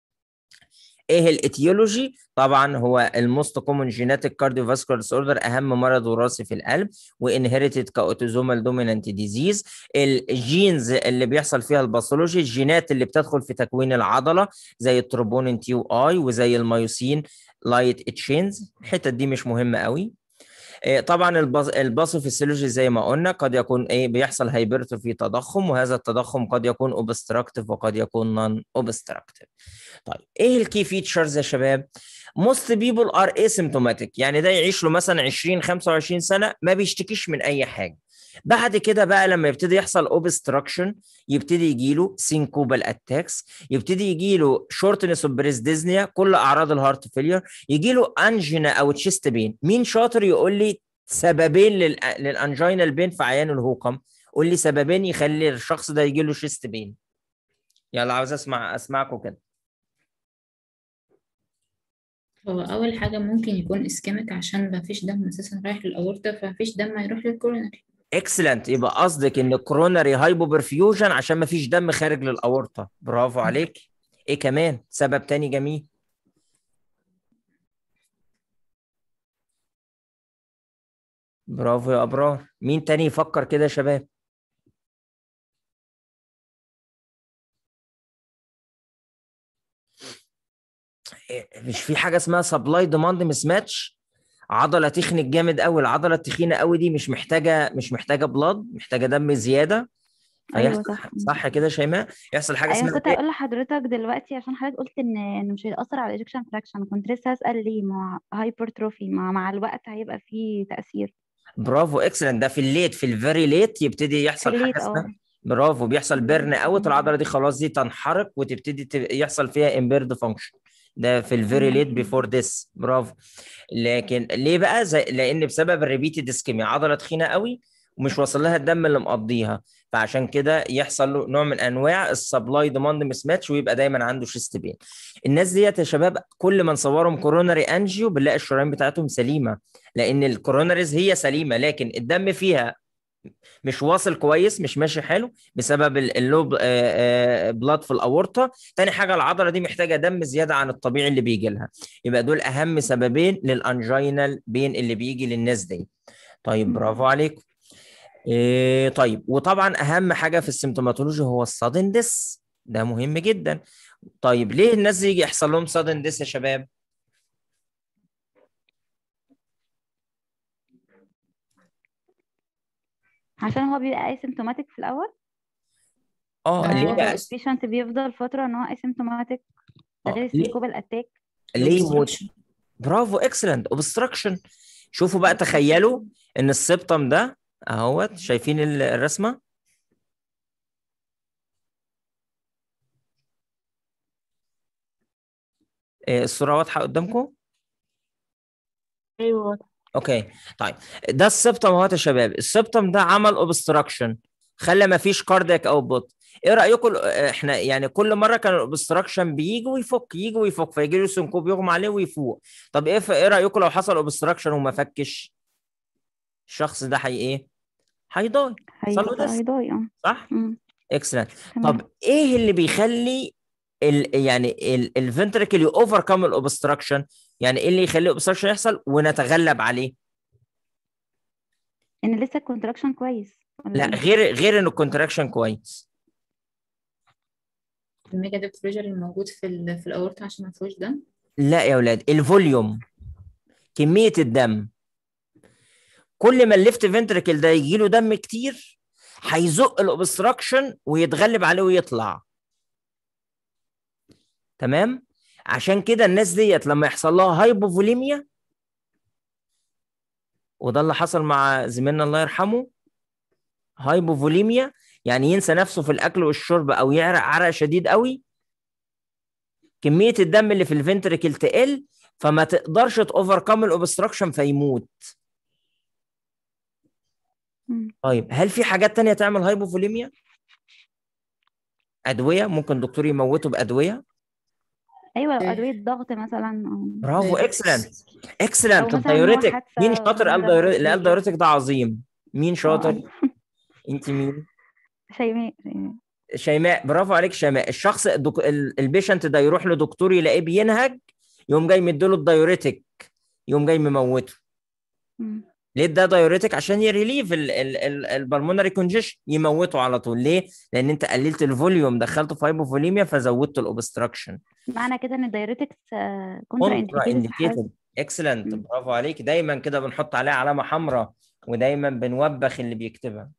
ايه الاتيولوجي طبعا هو الموست كومون جيناتيك كارديوفاسكولار ديس اوردر اهم مرض وراثي في القلب وانهيرتد كاوتوزومال دومينانت ديزيز الجينز اللي بيحصل فيها الباثولوجي الجينات اللي بتدخل في تكوين العضله زي التروبونين تي اي وزي الميوسين لايت تشينز الحتت دي مش مهمه قوي إيه، طبعا الباص الباثوفيسيولوجي زي ما قلنا قد يكون ايه بيحصل هايبرتروفي تضخم وهذا التضخم قد يكون اوبستراكتيف وقد يكون نون اوبستراكتيف طيب ايه الكي فيتشرز يا شباب most people are asymptomatic يعني ده يعيش له مثلا 20 25 سنه ما بيشتكيش من اي حاجه بعد كده بقى لما يبتدي يحصل اوبستراكشن يبتدي يجي له سينكوبال اتاكس يبتدي يجي له شورتنس اوف بريس ديزنيا كل اعراض الهارت فيلير يجي له انجينا او تشيست بين مين شاطر يقول لي سببين لل... للانجينال بين في عيان الهوقم قول لي سببين يخلي الشخص ده يجي له شيست بين يلا عاوز اسمع اسمعكم كده هو أول حاجة ممكن يكون اسكيميك عشان مفيش دم أساسا رايح للأورطة فمفيش دم هيروح للكورونري اكسلنت يبقى قصدك ان الكوروناري هايبوبرفيوجن عشان ما فيش دم خارج للاورطه برافو عليك ايه كمان سبب تاني جميل برافو يا ابرار مين تاني يفكر كده يا شباب إيه، مش في حاجه اسمها سبلاي ديماند مس ماتش عضله تخنق جامد قوي العضله التخينه قوي دي مش محتاجه مش محتاجه بلاد محتاجه دم زياده ايوه فيحصل صح صح كده يا شيماء يحصل حاجه ايوه اسمها كنت هقول لحضرتك دلوقتي عشان حضرتك قلت ان ان مش هيأثر على الايجكشن فراكشن كنت لسه هسأل ليه مع هايبرتروفي مع مع الوقت هيبقى فيه تأثير برافو اكسلنت ده في الليت في الفيري ليت يبتدي يحصل حاجه الليت اسمها اه برافو بيحصل بيرن اوت العضله دي خلاص دي تنحرق وتبتدي ت- يحصل فيها امبيرد فانكشن ده في الفيري ليت بيفور ذس برافو لكن ليه بقى زي لان بسبب الريبيتد اسكيميا عضله تخينه قوي ومش واصل لها الدم اللي مقضيها فعشان كده يحصل له نوع من انواع السبلاي ديماند مس ماتش ويبقى دايما عنده شيست بين الناس ديت يا شباب كل ما نصورهم كوروناري انجيو بنلاقي الشرايين بتاعتهم سليمه لان الكوروناريز هي سليمه لكن الدم فيها مش واصل كويس مش ماشي حلو بسبب ال- اللو بلاد في الاورطه تاني حاجه العضله دي محتاجه دم زياده عن الطبيعي اللي بيجي لها يبقى دول اهم سببين للانجينال بين اللي بيجي للناس دي طيب برافو عليكم إيه طيب وطبعا اهم حاجه في السيمتوماتولوجي هو السادن ديس ده مهم جدا طيب ليه الناس دي يجي يحصل لهم سادن ديس يا شباب عشان هو بيبقى اسيمتوماتيك في الاول اه آه، ليه هو بقى البيشنت بيفضل فترة ان هو اسيمتوماتيك ده آه، غير ليه السيكوبال اتاك ليه يموت obstruction. برافو اكسلنت اوبستراكشن شوفوا بقى تخيلوا ان السبتم ده اهوت شايفين ال- الرسمه إيه، الصوره واضحه قدامكم ايوه اوكي طيب ده السبتم اهوت يا شباب السبتم ده عمل اوبستراكشن خلى ما فيش كاردياك اوتبوت ايه رايكم احنا يعني كل مره كان الاوبستراكشن بيجي ويفك يجي ويفك فيجي له سنكوب يغمى عليه ويفوق طب ايه ايه رايكم لو حصل اوبستراكشن وما فكش الشخص ده حي ايه هيضاي حصل له هيبقى ديس هيضايق اه صح أمم، اكسلنت تمام طب ايه اللي بيخلي ال يعني الفنتركل اوفركم الاوبستراكشن يعني ايه اللي يخلي الاوبستراكشن يحصل ونتغلب عليه ان لسه الكونتراكشن كويس ولا لا ايه غير غير ان الكونتراكشن كويس الميجا ديب بريشر الموجود في ال في الاورطه عشان ما فيهوش دم لا يا اولاد الفوليوم كميه الدم كل ما الليفت فنتركل ده يجي له دم كتير هيزق الاوبستراكشن ويتغلب عليه ويطلع تمام عشان كده الناس ديت لما يحصل لها هايبوفوليميا وده اللي حصل مع زميلنا الله يرحمه هايبوفوليميا يعني ينسى نفسه في الاكل والشرب او يعرق عرق شديد قوي كميه الدم اللي في الفنتركل تقل فما تقدرش تاوفركم الاوبستراكشن فيموت أمم. طيب هل في حاجات تانية تعمل هايبوفوليميا ادويه ممكن دكتور يموته بادويه ايوه لو إيه. ادويه ضغط مثلا أو- برافو اكسلنت او اكسلنت مثلا هو الدايوريتك حادثه مين شاطر قال ومرض دايوريتك اللي قال نفسي دايوريتك ده عظيم مين شاطر اه انت مين شيماء شيماء شيماء برافو عليك شيماء الشخص الدك... ال- البيشنت ده يروح لدكتور يلاقيه بينهج يقوم جاي مديله الدايوريتك يقوم جاي مموته أمم. ليه ده دايوريتك عشان يريليف البلمونري كونجيشن يموته على طول ليه لان انت قللت الفوليوم دخلته في هايبوفوليميا فزودت الاوبستراكشن معنى كده ان الدايريتكس كونترا كونترا انديكيتد في حالة انديكيتد اكسلنت مم. برافو عليك دايما كده بنحط عليها علامه حمراء ودايما بنوبخ اللي بيكتبها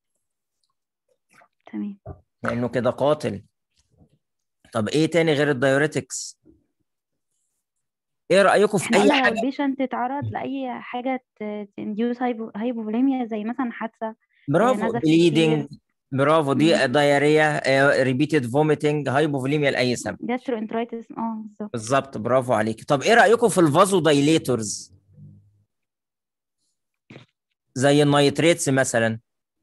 تمام لانه كده قاتل طب ايه تاني غير الدايوريتكس ايه رايكم في احنا اي قلنا لو حاجه البيشنت اتعرض لاي حاجه تنديوس هايبوفوليميا زي مثلا حادثه برافو نزف بليدنج كتير برافو دي مم. دايريا ريبيتد فوميتنج هايبوفوليميا لاي سبب جاسترو انترايتس اه بالظبط بالظبط برافو عليك طب ايه رايكم في الفازو دايليتورز زي النايتريتس مثلا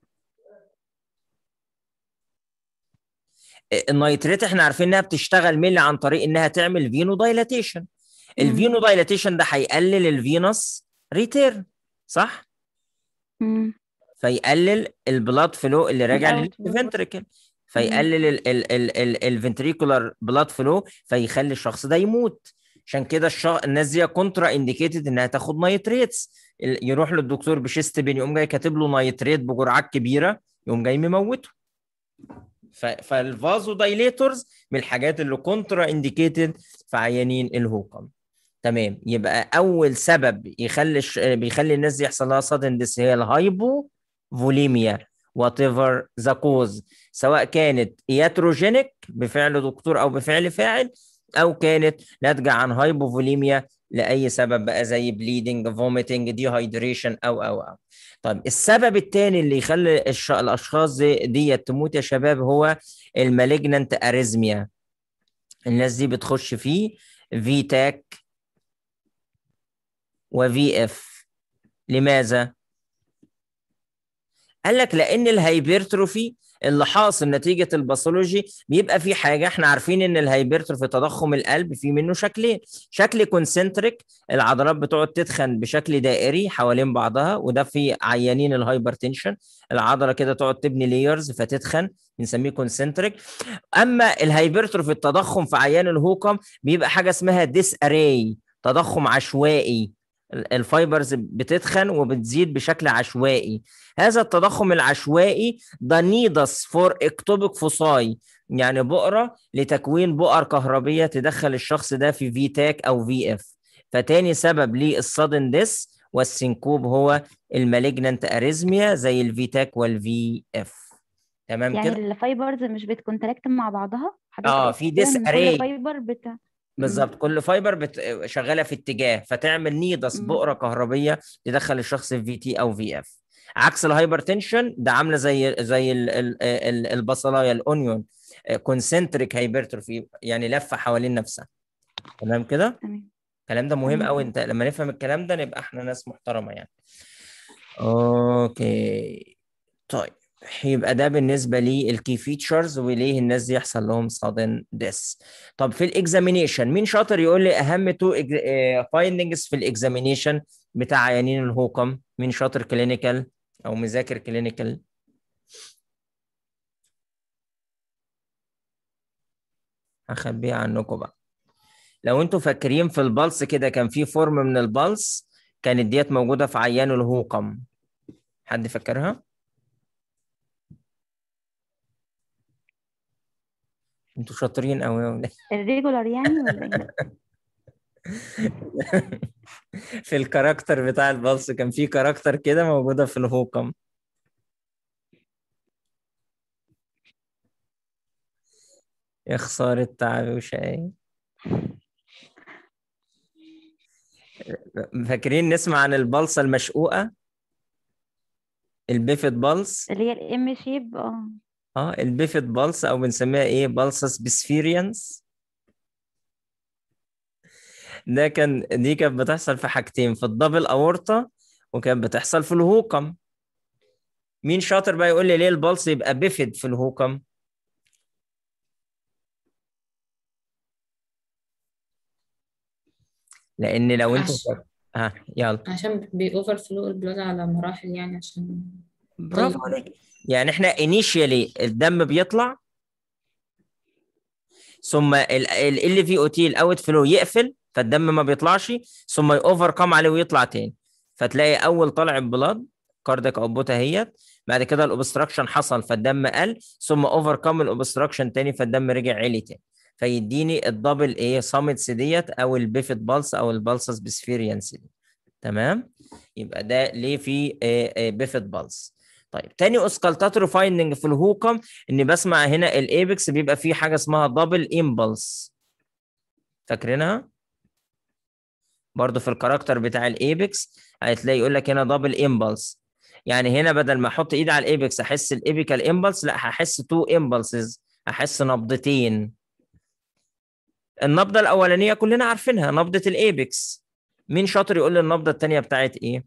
النايتريت احنا عارفين انها بتشتغل مينلي عن طريق انها تعمل فينو دايلاتيشن مم. الفينو دايلاتيشن ده هيقلل الفينوس ريتيرن صح مم. فيقلل البلاد فلو اللي راجع الأوت بالظبط. للفنتريكل فيقلل الفنتريكولار بلاد فلو فيخلي الشخص ده يموت عشان كده الش... الناس دي كونترا انديكيتد انها تاخد نايتريتس ال- يروح للدكتور بشيست بين يقوم جاي كاتب له نيتريت بجرعات كبيره يقوم جاي مموته ف- فالفازو دايليتورز من الحاجات اللي كونترا انديكيتد في عيانين الهوكم تمام يبقى اول سبب يخلي الش... بيخلي الناس دي يحصل لها sudden death هي الهايبو فوليميا وات ايفر ذا كوز سواء كانت ياتروجينيك بفعل دكتور او بفعل فاعل او كانت ناتجه عن هايبوفوليميا لاي سبب بقى زي بليدنج فوميتنج ديهايدريشن او او او طيب السبب الثاني اللي يخلي الش... الاشخاص دي ديت تموت يا شباب هو المالجنانت اريزميا الناس دي بتخش فيه في تاك وفي اف لماذا؟ قال لك لان الهايبرتروفي اللي حاصل نتيجه الباثولوجي بيبقى في حاجه احنا عارفين ان الهايبرتروفي تضخم القلب في منه شكلين شكل كونسنتريك العضلات بتقعد تتخن بشكل دائري حوالين بعضها وده في عيانين الهايبرتنشن العضله كده تقعد تبني ليرز فتتخن بنسميه كونسنتريك اما الهايبرتروفي التضخم في عيان الهوكم بيبقى حاجه اسمها ديس اري تضخم عشوائي الفايبرز بتتخن وبتزيد بشكل عشوائي هذا التضخم العشوائي ده نيدس فور اكتوبيك فوساي يعني بؤرة لتكوين بؤر كهربية تدخل الشخص ده في في تاك أو في اف فتاني سبب للصدن ديس والسنكوب هو المالجنانت اريزميا زي الفي تاك والفي اف تمام يعني كده الفايبرز مش بتكونتراكت مع بعضها حضرتك اه قلت في كده ديس إن اري كل فايبر بت... بالظبط كل فايبر بت... شغاله في اتجاه فتعمل نيدس مم. بؤره كهربيه تدخل الشخص في في تي او في اف عكس الهايبرتنشن ده عامله زي زي ال... ال... ال... البصلايه الاونيون كونسنتريك هايبرتروفي يعني لفه حوالين نفسها تمام كده تمام الكلام ده مهم تمام. قوي انت لما نفهم الكلام ده نبقى احنا ناس محترمه يعني اوكي طيب يبقى ده بالنسبه للكي فيتشرز وليه الناس دي يحصل لهم sudden death طب في الاكزامينيشن مين شاطر يقول لي اهم تو فايندنجز في الاكزامينيشن بتاع عيانين الهوكم مين شاطر كلينيكال او مذاكر كلينيكال هخبيها عنكم بقى لو انتوا فاكرين في البلس كده كان في فورم من البلس كانت ديت موجوده في عيان الهوكم حد فاكرها انتوا شاطرين قوي يا ولاد الريجولار يعني ولا ايه؟ في الكاركتر بتاع البلس كان في كاركتر كده موجودة في الهوكم يا خسارة تعبي وشقاي فاكرين نسمع عن البلصة المشقوقة البيفت بلس اللي هي الام شيب اه اه البيفت بلس او بنسميها ايه بلسس بسفيريانس ده كان دي كانت بتحصل في حاجتين في الدبل اورطة وكانت بتحصل في الهوكم مين شاطر بقى يقول لي ليه البلس يبقى بيفد في الهوكم لان لو انتوا عش- فاك- ها يلا عشان بيأوفر فلو البلاد على مراحل يعني عشان برافو طيب. عليك يعني احنا انيشيالي الدم بيطلع ثم ال في او تي الاوت فلو يقفل فالدم ما بيطلعش ثم يوفر كم عليه ويطلع تاني فتلاقي اول طلع بلاد كاردك اوبوتا اهيت بعد كده الاوبستراكشن حصل فالدم قل ثم اوفر كم الاوبستراكشن تاني فالدم رجع عالي تاني فيديني الدبل ايه سامتس ديت او البيفت بالس او البالسس بسفيريانس دي تمام يبقى ده ليه في بيفت بالس طيب تاني اوسكالتاتوري فايندنج في الهوكم اني بسمع هنا الايبكس بيبقى فيه حاجه اسمها دبل امبلس فاكرينها برضو في الكاركتر بتاع الايبكس هتلاقي يقول لك هنا دبل امبلس يعني هنا بدل ما احط ايدي على الايبكس احس الايبيكال امبلس لا هحس تو امبلسز احس نبضتين النبضه الاولانيه كلنا عارفينها نبضه الايبكس مين شاطر يقول لي النبضه الثانيه بتاعت ايه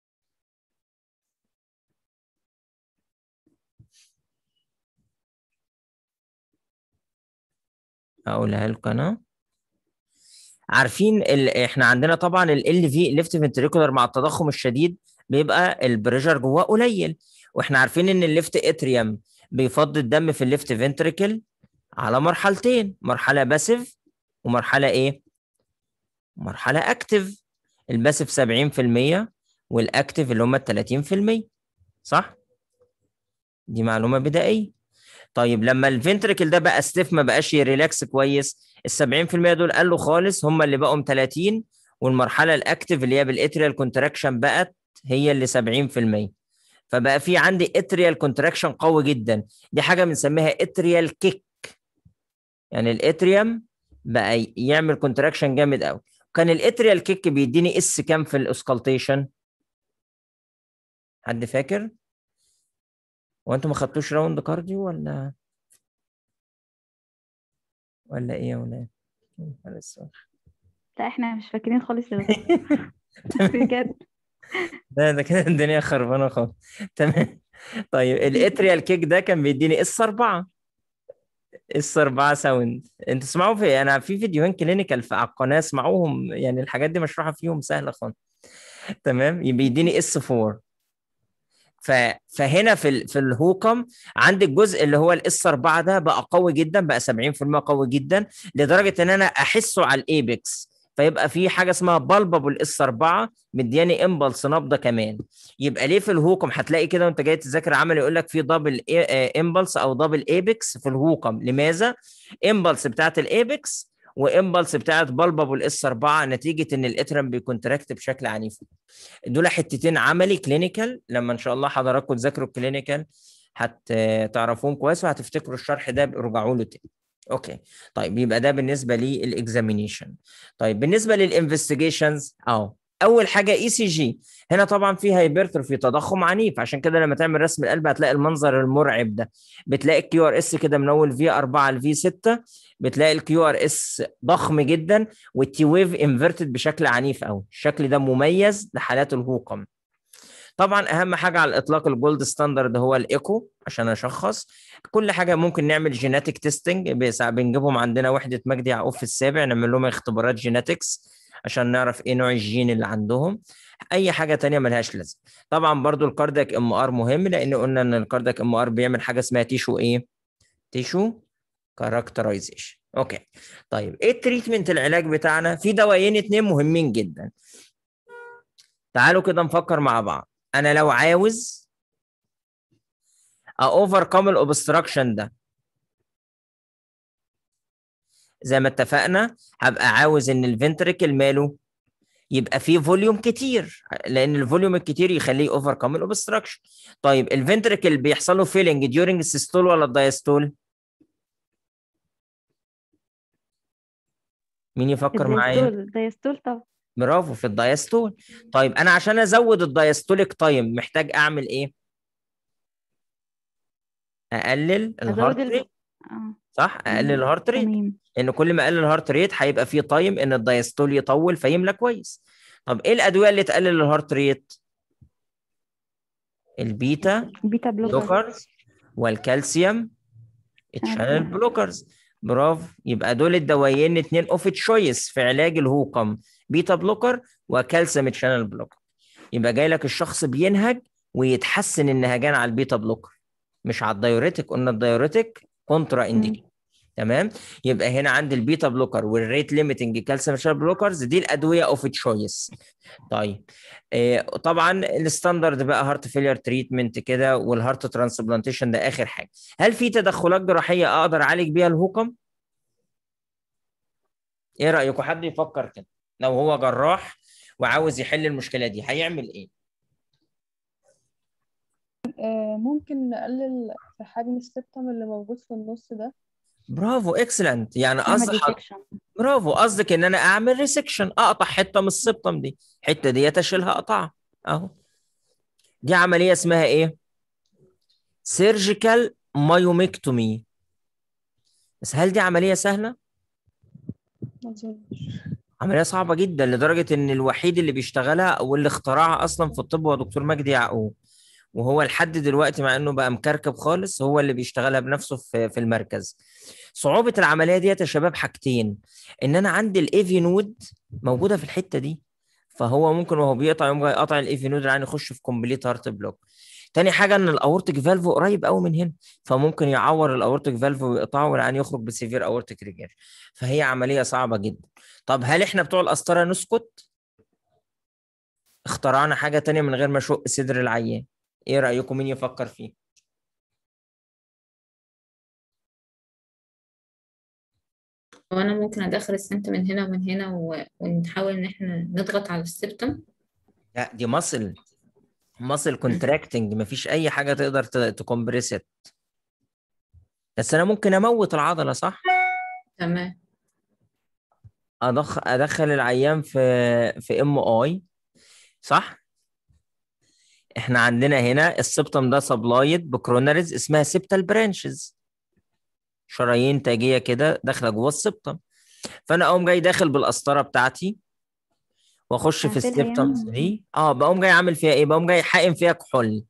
هقولها لكم انا عارفين ال... احنا عندنا طبعا ال في ليفت فنتريكولار مع التضخم الشديد بيبقى البريشر جواه قليل واحنا عارفين ان الليفت اتريوم بيفضي الدم في الليفت فنتريكل على مرحلتين مرحله باسيف ومرحله ايه مرحله اكتف الباسيف 70% والاكتف اللي هم ال 30% صح دي معلومه بدائيه طيب لما الفنتركل ده بقى ستيف ما بقاش يريلاكس كويس ال 70% دول قالوا خالص هم اللي بقوا 30 والمرحله الاكتف اللي هي بالاتريال كونتراكشن بقت هي اللي 70% فبقى في عندي اتريال كونتراكشن قوي جدا دي حاجه بنسميها اتريال كيك يعني الاتريوم بقى يعمل كونتراكشن جامد قوي كان الاتريال كيك بيديني اس كام في الاوسكالتيشن حد فاكر هو انتوا ما خدتوش راوند كارديو ولا ولا ايه ولا ايه يا نهار أسود. لا احنا مش فاكرين خالص يا دكتور بجد ده ده كده الدنيا خربانه خالص تمام طيب الاتريال كيك ده كان بيديني اس 4 اس 4 ساوند انتوا تسمعوا في انا في فيديوهين كلينيكال في على القناه اسمعوهم يعني الحاجات دي مشروحه فيهم سهله خالص تمام يبقى يديني اس 4 ف... فهنا في ال... في الهوكم عندي الجزء اللي هو الاس 4 ده بقى قوي جدا بقى 70% قوي جدا لدرجه ان انا احسه على الايبكس فيبقى في حاجه اسمها بالبابل اس 4 مدياني امبلس نبضه كمان يبقى ليه في الهوكم هتلاقي كده وانت جاي تذاكر عمل يقول لك في دبل امبلس او دبل ايبكس في الهوكم لماذا امبلس بتاعت الايبكس وامبلس بتاعت بالبابل اس 4 نتيجه ان الاترم بيكونتراكت بشكل عنيف دول حتتين عملي كلينيكال لما ان شاء الله حضراتكم تذاكروا الكلينيكال هتعرفوهم كويس وهتفتكروا الشرح ده ارجعوا له تاني اوكي طيب يبقى ده بالنسبه للاكزامينيشن طيب بالنسبه للانفستيجيشنز اهو اول حاجه اي سي جي هنا طبعا في هايبرتروفي تضخم عنيف عشان كده لما تعمل رسم القلب هتلاقي المنظر المرعب ده بتلاقي الكيو ار اس كده من اول في 4 لفي 6 بتلاقي الكيو ار اس ضخم جدا والتي ويف انفرتد بشكل عنيف قوي الشكل ده مميز لحالات الهوقم طبعا اهم حاجه على الاطلاق الجولد ستاندرد هو الايكو عشان اشخص كل حاجه ممكن نعمل جيناتيك تيستنج بنجيبهم عندنا وحده مجدي يعقوب في السابع نعمل لهم اختبارات جيناتكس عشان نعرف ايه نوع الجين اللي عندهم اي حاجه تانية ملهاش لازمه طبعا برضو الكاردياك ام ار مهم لان قلنا ان الكاردياك ام ار بيعمل حاجه اسمها تيشو ايه تيشو كاركترايزيشن اوكي طيب ايه التريتمنت العلاج بتاعنا في دوايين اتنين مهمين جدا تعالوا كده نفكر مع بعض انا لو عاوز اوفركم الاوبستراكشن ده زي ما اتفقنا هبقى عاوز ان الفنتريكل ماله يبقى فيه فوليوم كتير لان الفوليوم الكتير يخليه اوفركم الاوبستراكشن طيب الفنتريكل بيحصل له فيلنج ديورنج السيستول ولا الدايستول مين يفكر معايا الدايستول الدايستول طبعا برافو في الدايستول طيب انا عشان ازود الدايستوليك تايم محتاج اعمل ايه اقلل ازود الهارت ال... ريت اه صح اقلل مم. الهارت ريت تمام لان كل ما اقلل الهارت ريت هيبقى فيه تايم ان الدايستول يطول فيملى كويس طب ايه الادويه اللي تقلل الهارت ريت بيتا البيتا بلوكر بلوكرز والكالسيوم الشانل blocker. بلوكرز برافو يبقى دول الدوايين اتنين اوف تشويس في علاج الهوقم بيتا بلوكر وكالسيوم شانل بلوكر يبقى جاي لك الشخص بينهج ويتحسن النهجان على البيتا بلوكر مش على الدايوريتك قلنا الدايوريتك كونترا انديكي تمام يبقى هنا عندي البيتا بلوكر والريت ليميتنج كالسيوم شانل بلوكرز دي الادويه اوف تشويس طيب آه طبعا الستاندرد بقى هارت فيلير تريتمنت كده والهارت ترانسبلانتيشن ده اخر حاجه هل في تدخلات جراحيه اقدر اعالج بيها الهوكم ايه رايكم حد يفكر كده لو هو جراح وعاوز يحل المشكله دي هيعمل ايه آه، ممكن نقلل في حجم السبتم اللي موجود في النص ده برافو اكسلنت يعني نعمل قصدي حض- resection. برافو قصدك ان انا اعمل ريسكشن اقطع حته من السبتم دي الحته دي اشيلها اقطعها اهو دي عمليه اسمها ايه سيرجيكال مايوميكتومي بس هل دي عمليه سهله ما اظنش عمليه صعبه جدا لدرجه ان الوحيد اللي بيشتغلها او اللي اخترعها اصلا في الطب هو دكتور مجدي يعقوب وهو لحد دلوقتي مع انه بقى مكركب خالص هو اللي بيشتغلها بنفسه في في المركز صعوبه العمليه ديت يا شباب حاجتين ان انا عندي الايفي نود موجوده في الحته دي فهو ممكن وهو بيقطع يقوم جاي قاطع الايفي نود يعني يخش في كومبليت هارت بلوك تاني حاجه ان الاورتيك فالف قريب قوي من هنا فممكن يعور الاورتيك فالف ويقطعه والعيان يخرج بسيفير اورتيك ريجير فهي عمليه صعبه جدا طب هل احنا بتوع القسطره نسكت اخترعنا حاجة تانية من غير ما اشق صدر العيان ايه رأيكم مين يفكر فيه وانا ممكن ادخل السنت من هنا ومن هنا و... ونحاول ان احنا نضغط على السبتم لا دي ماسل ماسل كونتراكتنج مفيش اي حاجة تقدر تكمبريست بس انا ممكن اموت العضلة صح تمام أدخل ادخل العيان في في ام اي صح احنا عندنا هنا السبتم ده سبلايد بكروناريز اسمها سبتال برانشز شرايين تاجيه كده داخله جوه السبتم فانا اقوم جاي داخل بالقسطره بتاعتي واخش في أقفلها السبتم يعني؟ دي اه بقوم جاي عامل فيها ايه بقوم جاي حاقن فيها كحول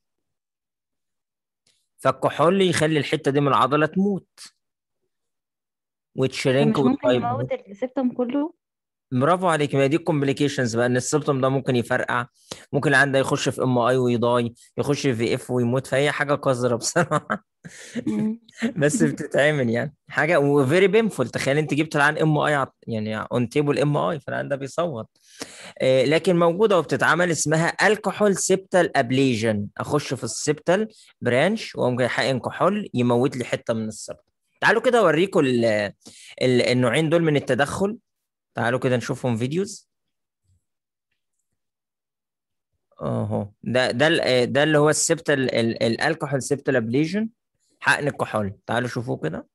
فالكحول يخلي الحته دي من العضله تموت طب وتشرينك مش ممكن وتفايبر يموت السبتم كله برافو عليك ما هي دي الكومبليكيشنز بقى ان السبتم ده ممكن يفرقع ممكن العيان ده يخش في ام اي ويضاي يخش في اف ويموت فهي حاجه قذره بصراحه مم. بس بتتعمل يعني حاجه وفيري بينفول تخيل انت جبت العيان ام اي يعني اون تيبل ام اي فالعيان ده بيصوت آه، لكن موجوده وبتتعمل اسمها الكحول سيبتال ابليجن اخش في السيبتال برانش واقوم جاي حقن كحول يموت لي حته من السبتم تعالوا كده اوريكم ال- ال- النوعين دول من التدخل تعالوا كده نشوفهم فيديوز اهو ده ده ال- ده اللي هو السبتال ال- الالكحول سيبتال ابليجن حقن الكحول تعالوا شوفوه كده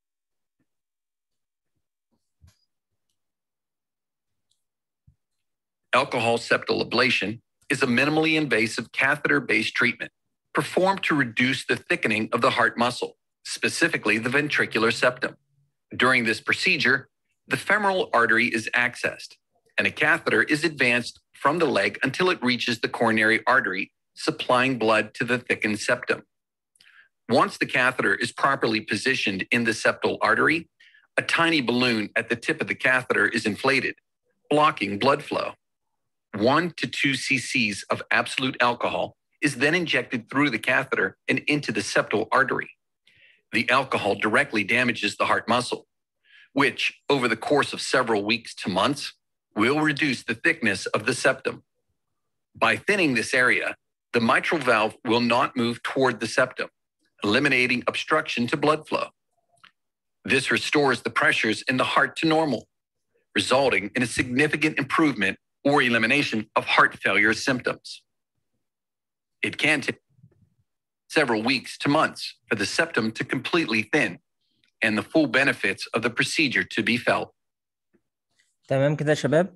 Alcohol septal ablation is a minimally invasive catheter based treatment performed to reduce the thickening of the heart muscle, specifically the ventricular septum. During this procedure, the femoral artery is accessed and a catheter is advanced from the leg until it reaches the coronary artery, supplying blood to the thickened septum. Once the catheter is properly positioned in the septal artery, a tiny balloon at the tip of the catheter is inflated, blocking blood flow. One to two cc's of absolute alcohol is then injected through the catheter and into the septal artery. The alcohol directly damages the heart muscle, which, over the course of several weeks to months, will reduce the thickness of the septum. By thinning this area, the mitral valve will not move toward the septum, eliminating obstruction to blood flow. This restores the pressures in the heart to normal, resulting in a significant improvement or elimination of heart failure symptoms. It can take several weeks to months for the septum to completely thin and the full benefits of the procedure to be felt. تمام كده يا شباب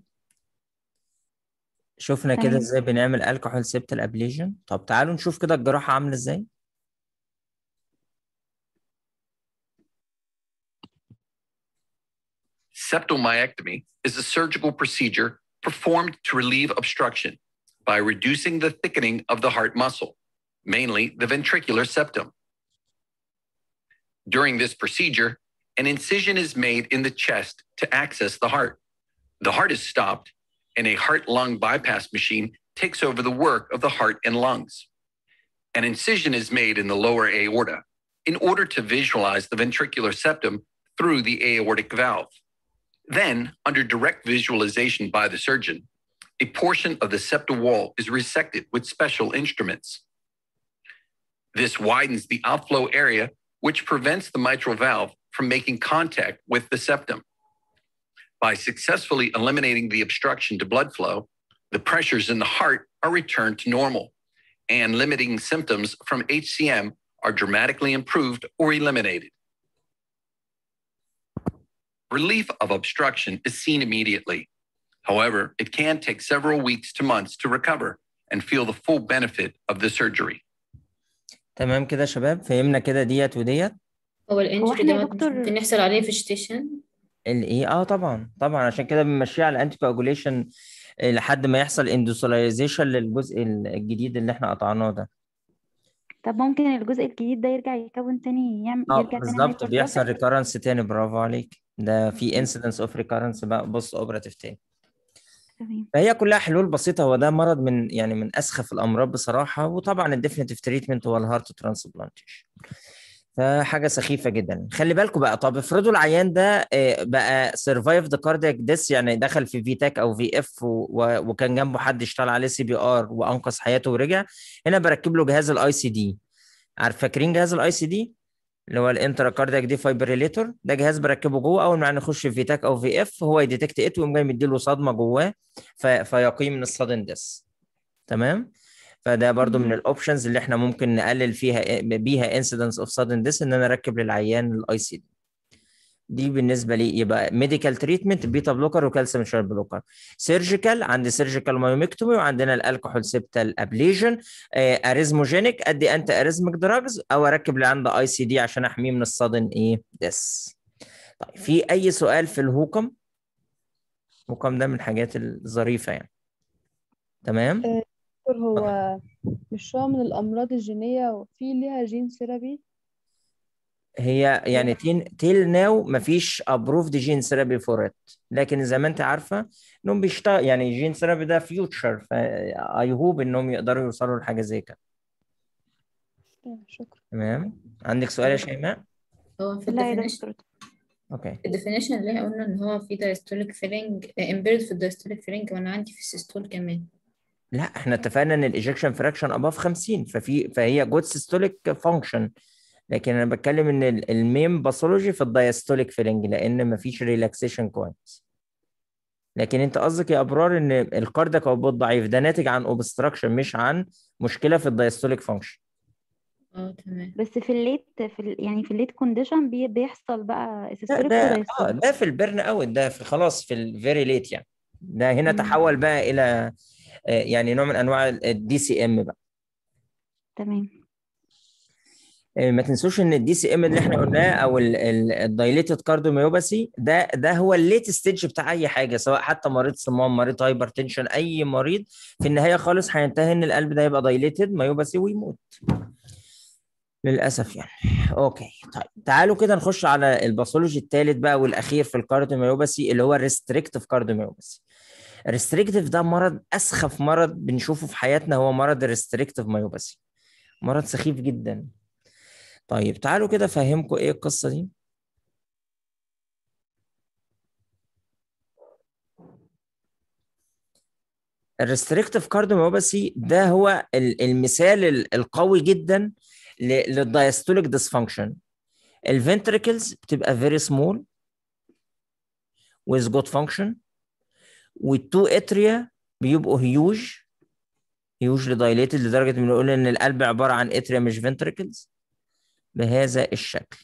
شفنا كده تمام. ازاي بنعمل الكحول سيبتال ابليجن طب تعالوا نشوف كده الجراحه عامله ازاي Septal myectomy is a surgical procedure performed to relieve obstruction by reducing the thickening of the heart muscle, mainly the ventricular septum. During this procedure, an incision is made in the chest to access the heart. The heart is stopped, and a heart lung bypass machine takes over the work of the heart and lungs. An incision is made in the lower aorta in order to visualize the ventricular septum through the aortic valve. Then, under direct visualization by the surgeon, a portion of the septal wall is resected with special instruments. This widens the outflow area, which prevents the mitral valve from making contact with the septum. By successfully eliminating the obstruction to blood flow, the pressures in the heart are returned to normal, and limiting symptoms from HCM are dramatically improved or eliminated. Relief of obstruction is seen immediately. However, it can take several weeks to months to recover and feel the full benefit of the surgery. تمام كده يا شباب فهمنا كده ديت وديت هو الانجري إحنا يا ده دكتور- ممكن يحصل عليه فيجيتيشن الايه اه طبعا طبعا عشان كده بنمشيها على الانتي كواجوليشن لحد ما يحصل اندوسولاريزيشن للجزء الجديد اللي احنا قطعناه ده طب ممكن الجزء الجديد ده يرجع يكون تاني يعمل اه يرجع تاني بالظبط بيحصل hypertrophic؟ ريكارنس تاني برافو عليك ده في انسيدنس اوف ريكارنس بقى بص اوبراتيف تاني تمام فهي كلها حلول بسيطه هو ده مرض من يعني من اسخف الامراض بصراحه وطبعا الديفينيتيف تريتمنت هو الهارت ترانسبلانتيشن فحاجه سخيفه جدا خلي بالكم بقى طب افرضوا العيان ده آه، بقى سرفايف ذا كاردياك ديس يعني دخل في في تاك او في اف وكان جنبه حد اشتغل عليه سي بي ار وانقذ حياته ورجع هنا بركب له جهاز الاي سي دي عارف فاكرين جهاز الاي سي دي اللي هو الانترا كاردياك دي فايبريليتور ده جهاز بركبه جوه اول ما نخش في تاك او في اف هو يديتكت ات ويقوم جاي مديله صدمه جواه ف- فيقيم من السادن ديس تمام فده برضو من مم. الاوبشنز اللي احنا ممكن نقلل فيها بيها انسيدنس اوف سادن ديس ان انا اركب للعيان الاي سي دي دي بالنسبه لي يبقى ميديكال تريتمنت بيتا بلوكر وكالسيوم شانل بلوكر سيرجيكال عندي سيرجيكال مايوميكتومي وعندنا الالكحول سيبتال ابليجن اريزموجينيك ادي انت اريزمك دراجز او اركب اللي عنده اي سي دي عشان احميه من الصدن ايه ديس طيب في اي سؤال في الهوكم الهوكم ده من الحاجات الظريفه يعني تمام دكتور هو مش هو من الأمراض الجينية وفي ليها جين ثيرابي هي يعني تين تيل ناو مفيش ابروفد جين ثيرابي فور ات لكن زي ما انت عارفه انهم بيشتغل يعني جين ثيرابي ده فيوتشر فاي هوب انهم يقدروا يوصلوا لحاجه زي كده شكرا تمام عندك سؤال يا شيماء هو في لا يا الديفينيشن دكتور اوكي الديفينيشن اللي هي قلنا ان هو في دايستوليك فيلينج امبيرد في الدايستوليك فيلينج وانا عندي في السيستول كمان لا احنا اتفقنا ان الايجكشن فراكشن اباف 50 ففي فهي جود سيستوليك فانكشن لكن انا بتكلم ان ال- المين باثولوجي في الدايستوليك فيلنج لان مفيش ريلاكسيشن كويس لكن انت قصدك يا ابرار ان الكاردياك اوتبوت ضعيف ده ناتج عن اوبستراكشن مش عن مشكله في الدايستوليك فانكشن اه تمام بس في الليت في ال... يعني في الليت كونديشن بي... بيحصل بقى ده اسيستوليك ده اه ودايستوليك ده في البرن اوت ده في خلاص في الفيري ليت يعني ده هنا مم. تحول بقى الى آه، يعني نوع من انواع الدي سي ام بقى تمام آه، ما تنسوش ان الدي سي ام اللي احنا قلناه او الدايليتد كارديوميوباثي ده ده هو الليت ستيج بتاع اي حاجه سواء حتى مريض صمام مريض هايبر تنشن اي مريض في النهايه خالص هينتهي ان القلب ده يبقى دايليتد ميوباثي ويموت للاسف يعني اوكي طيب تعالوا كده نخش على الباثولوجي الثالث بقى والاخير في الكارديوميوباثي اللي هو الريستريكتيف كارديوميوباثي الريستريكتيف ده مرض اسخف مرض بنشوفه في حياتنا هو مرض الريستريكتيف ميوباثي مرض سخيف جدا طيب تعالوا كده افهمكم ايه القصه دي الريستريكتيف كارديوميوباثي ده هو ال- المثال ال- القوي جدا للدايستوليك ديسفانكشن الفنتريكلز بتبقى very small with good function والتو اتريا بيبقوا هيوج هيوج dilated لدرجه ان نقول ان القلب عباره عن اتريا مش فنتريكلز بهذا الشكل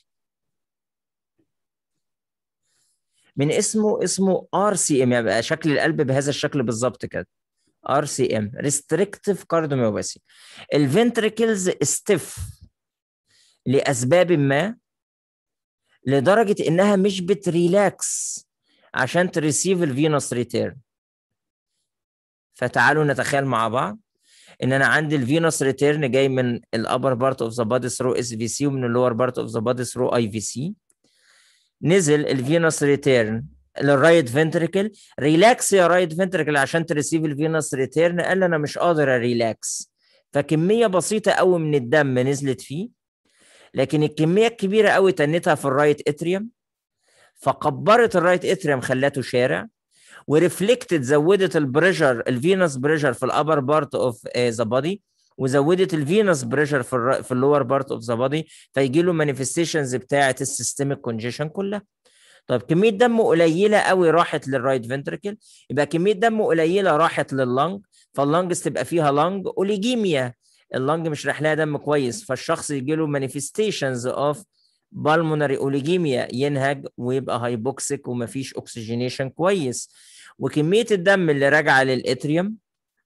من اسمه اسمه ار سي ام يبقى شكل القلب بهذا الشكل بالظبط كده ار سي ام ريستريكتيف كارديوميوباثي الفنتريكلز ستيف لاسباب ما لدرجه انها مش بتريلاكس عشان تريسيف الفينوس ريتيرن فتعالوا نتخيل مع بعض ان انا عندي الفينوس ريتيرن جاي من الابر بارت اوف ذا بادي ثرو اس في سي ومن اللور بارت اوف ذا بادي ثرو اي في سي نزل الفينوس ريتيرن للرايت فنتريكل ريلاكس يا رايت فنتريكل عشان تريسيف الفينوس ريتيرن قال لي انا مش قادر اريلاكس فكميه بسيطه قوي من الدم نزلت فيه لكن الكميه الكبيره قوي تنتها في الرايت اتريوم فكبرت الرايت اتريوم خلاته شارع وريفلكتد زودت البريشر الفينوس بريشر في الابر بارت اوف ذا بودي وزودت الفينوس بريشر في ال في اللور بارت اوف ذا بودي فيجي له مانيفستيشنز بتاعه السيستميك كونجيشن كلها طيب كميه دم قليله قوي راحت للرايت فنتريكل يبقى كميه دم قليله راحت لللنج فاللنجز تبقى فيها لنج اوليجيميا اللنج مش رايح لها دم كويس فالشخص يجي له مانيفستيشنز اوف بالمونري اوليجيميا ينهج ويبقى هايبوكسيك ومفيش اكسجينيشن كويس وكميه الدم اللي راجعه للاتريوم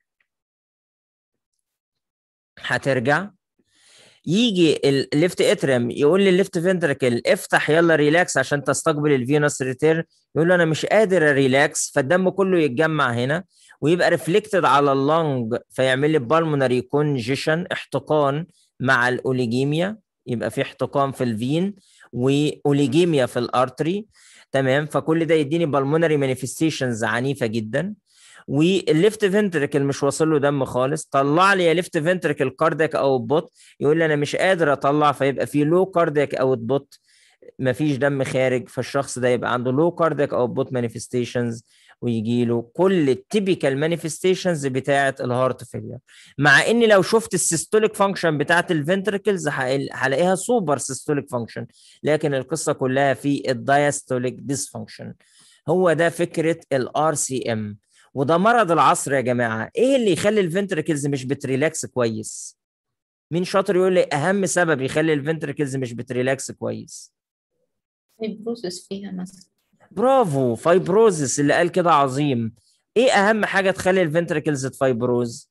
هترجع يجي الليفت اتريم يقول لي الليفت فنتركل افتح يلا ريلاكس عشان تستقبل الفينوس ريتيرن يقول له انا مش قادر اريلاكس فالدم كله يتجمع هنا ويبقى ريفلكتد على اللنج فيعمل لي بالمونري كونجيشن احتقان مع الاوليجيميا يبقى في احتقان في الفين واوليجيميا في الارتري تمام فكل ده يديني بالمونري مانيفستيشنز عنيفه جدا والليفت فنتركل مش واصل له دم خالص طلع لي يا ليفت فنتركل كاردياك اوت بوت يقول لي انا مش قادر اطلع فيبقى في لو كاردياك اوت بوت مفيش دم خارج فالشخص ده يبقى عنده لو كاردياك اوت بوت مانيفستيشنز ويجي له كل التيبيكال مانيفستيشنز بتاعه الهارت فيلير مع ان لو شفت السيستوليك فانكشن بتاعه الفنتركلز هلاقيها سوبر سيستوليك فانكشن لكن القصه كلها في الدايستوليك ديسفانكشن هو ده فكره الار سي ام وده مرض العصر يا جماعه ايه اللي يخلي الفنتركلز مش بتريلاكس كويس مين شاطر يقول لي اهم سبب يخلي الفنتركلز مش بتريلاكس كويس البروسيس فيها مثلا برافو فايبروزس اللي قال كده عظيم ايه اهم حاجه تخلي الفنتركلز تفايبروز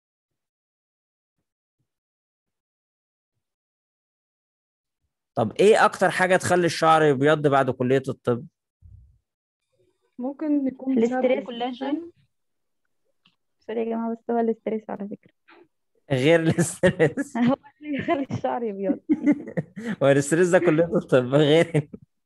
طب ايه اكتر حاجه تخلي الشعر يبيض بعد كليه الطب ممكن يكون بسبب الاستريس الكولاجين سوري يا جماعة بس هو الاستريس على فكرة غير الاسترس هو اللي بيخلي الشعر يبيض هو الاسترس ده كليه الطب غير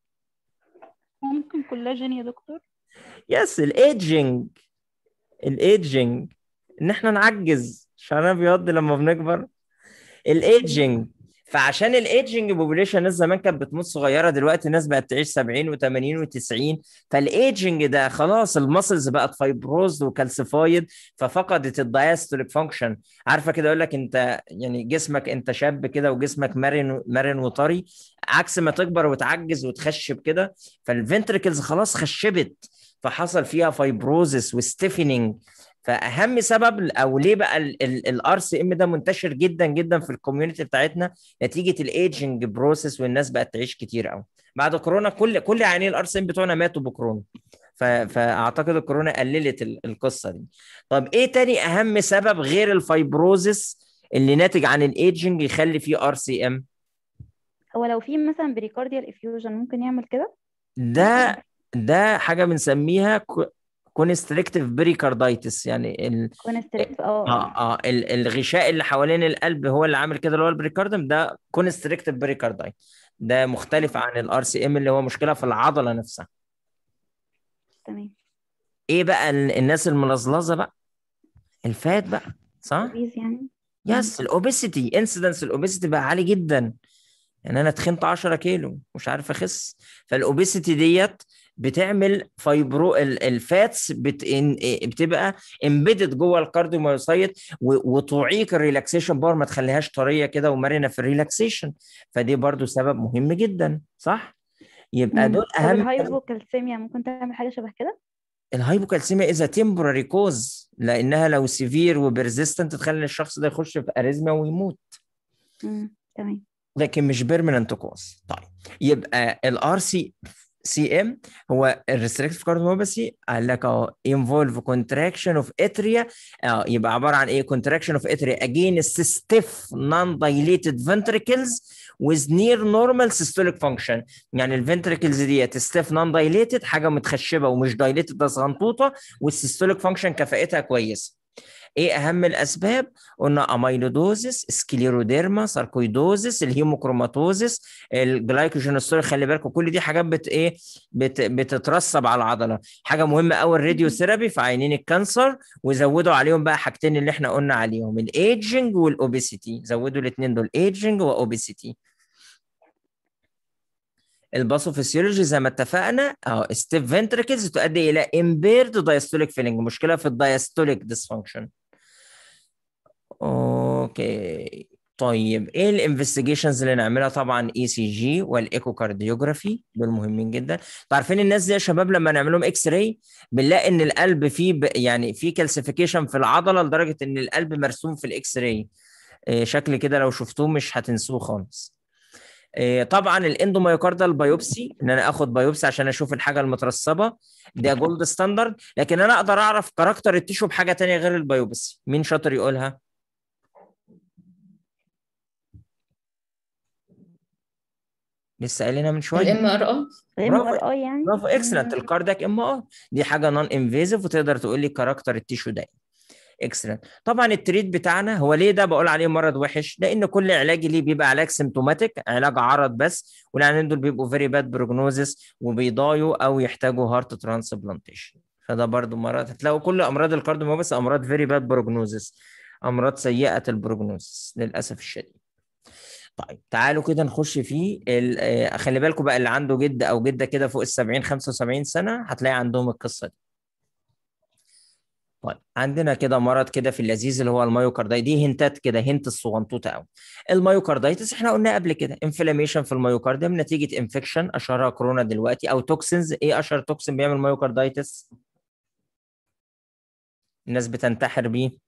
ممكن كولاجين يا دكتور يس الايدجنج الايدجنج ان احنا نعجز شعرنا بيض لما بنكبر الايدجنج فعشان الايدجنج بوبوليشن الناس زمان كانت بتموت صغيره دلوقتي الناس بقت تعيش 70 و80 و90 فالايدجنج ده خلاص المسلز بقت فايبروز وكالسيفايد ففقدت الدايستوليك فانكشن عارفه كده اقول لك انت يعني جسمك انت شاب كده وجسمك مرن مرن وطري عكس ما تكبر وتعجز وتخشب كده فالفنتركلز خلاص خشبت فحصل فيها فايبروزس وستيفنينج فاهم سبب او ليه بقى الار سي ام ده منتشر جدا جدا في الكوميونتي بتاعتنا نتيجه الايجنج بروسيس والناس بقت تعيش كتير قوي بعد كورونا كل كل عيانين الار سي ام بتوعنا ماتوا بكورونا ف... فاعتقد الكورونا قللت ال- القصه دي طب ايه تاني اهم سبب غير الفايبروزس اللي ناتج عن الايجنج يخلي فيه ار سي ام هو لو في مثلا بريكارديال افيوجن ممكن يعمل كده ده ده حاجه بنسميها كونستريكتيف بريكاردايتس يعني ال... كونستريكت اه اه اه ال- الغشاء اللي حوالين القلب هو اللي عامل كده اللي هو البريكاردم ده كونستريكتيف بريكاردايت ده مختلف عن الار سي ام اللي هو مشكله في العضله نفسها تمام ايه بقى ال- الناس الملظلظه بقى الفات بقى صح obese يعني يس الاوبيسيتي انسيدنس الاوبيسيتي بقى عالي جدا يعني انا تخنت 10 كيلو مش عارف اخس فالاوبيسيتي ديت بتعمل فايبرو ال- الفاتس بت... إن... بتبقى امبيدد جوه الكارديوميوسايت و... وتعيق الريلاكسيشن باور ما تخليهاش طريه كده ومرنه في الريلاكسيشن فدي برضو سبب مهم جدا صح يبقى مم. دول طب اهم الهايبوكالسيميا ممكن تعمل حاجة شبه كده الهايبوكالسيميا اذا تمبراري كوز لانها لو سيفير وبرزيستنت تخلي الشخص ده يخش في اريزما ويموت مم. تمام لكن مش بيرمننت كوز طيب يبقى الار سي سي ام هو الريستريكتيف كارديوميوباثي قال لك اهو انفولف كونتراكشن اوف اتريا اه يبقى عباره عن ايه كونتراكشن اوف اتريا اجينست ستيف نون دايليتد فنتريكلز with near normal systolic function يعني الفنتريكلز ديت ستيف نون دايليتد حاجه متخشبه ومش دايليتد ده صغنطوطه والسيستوليك فانكشن كفاءتها كويسه ايه اهم الاسباب قلنا اميلودوزس سكليروديرما ساركويدوزس الهيموكروماتوزس الجلايكوجينوستوري خلي بالكم كل دي حاجات بت ايه بت بتترسب على العضله حاجه مهمه قوي الراديو ثيرابي في عينين الكانسر وزودوا عليهم بقى حاجتين اللي احنا قلنا عليهم الايجنج والاوبيسيتي زودوا الاثنين دول ايجنج واوبيسيتي الباثوفيسيولوجي زي ما اتفقنا اه ستيف فنتركلز تؤدي الى امبيرد دايستوليك فيلينج مشكله في الدايستوليك ديسفانكشن اوكي طيب ايه الانفستيجيشنز اللي نعملها طبعا اي سي جي والايكو كارديوجرافي دول مهمين جدا انتوا عارفين الناس دي يا شباب لما نعمل لهم اكس راي بنلاقي ان القلب فيه ب... يعني فيه كالسيفيكيشن في العضله لدرجه ان القلب مرسوم في الاكس راي إيه شكل كده لو شفتوه مش هتنسوه خالص إيه طبعا الاندوميوكاردال بايوبسي ان انا اخد بايوبسي عشان اشوف الحاجه المترسبه ده جولد ستاندرد لكن انا اقدر اعرف كاركتر التيشو بحاجه تانية غير البايوبسي مين شاطر يقولها لسه قايلينها من شويه الام ار اه الام برافو. ار اي يعني برافو اكسلنت الكاردياك ام ار دي حاجه نون انفيزيف وتقدر تقول لي كاركتر التيشو ده اكسلنت طبعا التريت بتاعنا هو ليه ده بقول عليه مرض وحش لان كل علاج ليه بيبقى علاج سيمتوماتيك علاج عرض بس والعيانين دول بيبقوا فيري باد بروجنوزس وبيضايوا او يحتاجوا هارت ترانسبلانتيشن فده برضو مرض هتلاقوا كل امراض الكارديوميوباث امراض فيري باد بروجنوزس امراض سيئه البروجنوزس للاسف الشديد طيب تعالوا كده نخش في ال- آه، خلي بالكم بقى اللي عنده جد او جده كده فوق ال 70 75 سنه هتلاقي عندهم القصه دي طيب عندنا كده مرض كده في اللذيذ اللي هو المايوكاردايت دي هنتات كده هنت الصغنطوطه قوي المايوكاردايتس احنا قلنا قبل كده انفلاميشن في المايوكارديوم نتيجه انفكشن اشهرها كورونا دلوقتي او توكسينز ايه اشهر توكسين بيعمل مايوكاردايتس الناس بتنتحر بيه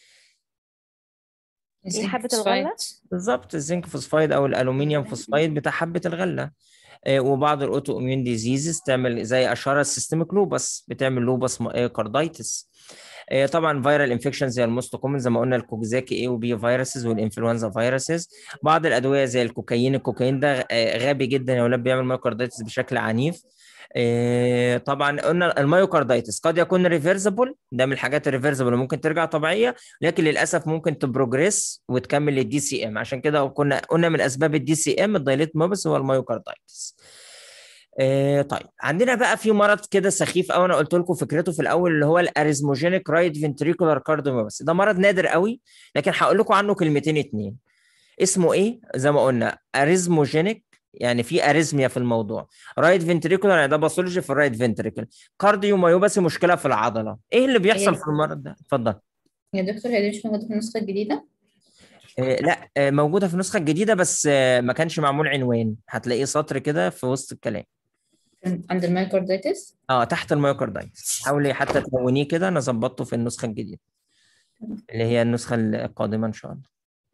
إيه حبة Zinc الغلة؟ phosphate. بالظبط الزنك فوسفايد او الالومنيوم فوسفايد بتاع حبه الغله آه، وبعض الاوتو اميون ديزيزز تعمل زي اشهرها السيستميك لوبس بتعمل لوبس كاردايتس آه، طبعا فيرال انفكشن زي الموست كومن زي ما قلنا الكوكزاكي اي وبي فيروسز والانفلونزا فيروسز بعض الادويه زي الكوكايين الكوكايين ده آه، غبي جدا يا ولاد بيعمل مايوكاردايتس بشكل عنيف آه، طبعا قلنا المايوكاردايتس قد يكون ريفرسبل ده من الحاجات الريفرسبل اللي ممكن ترجع طبيعيه لكن للاسف ممكن تبروجريس وتكمل للدي سي ام عشان كده كنا قلنا من اسباب الدي سي ام الدايليت موبس هو المايوكاردايتس آه طيب عندنا بقى في مرض كده سخيف قوي انا قلت لكم فكرته في الاول اللي هو الاريزموجينيك رايت فنتريكولار كارديوميوباثي ده مرض نادر قوي لكن هقول لكم عنه كلمتين اتنين اسمه ايه زي ما قلنا اريزموجينيك يعني في اريزميا في الموضوع رايت فنتريكولار يعني ده باثولوجي في الرايت فنتريكل كارديوميوباثي مشكله في العضله ايه اللي بيحصل هي- في المرض ده اتفضل يا دكتور هي دي مش موجودة في النسخة الجديدة؟ آه، لا آه، موجودة في النسخة الجديدة بس آه، ما كانش معمول عنوان هتلاقيه سطر كده في وسط الكلام عند المايكاردايتس؟ اه تحت المايوكاردايتس حاولي حتى تلونيه كده انا ظبطته في النسخة الجديدة اللي هي النسخة القادمة ان شاء الله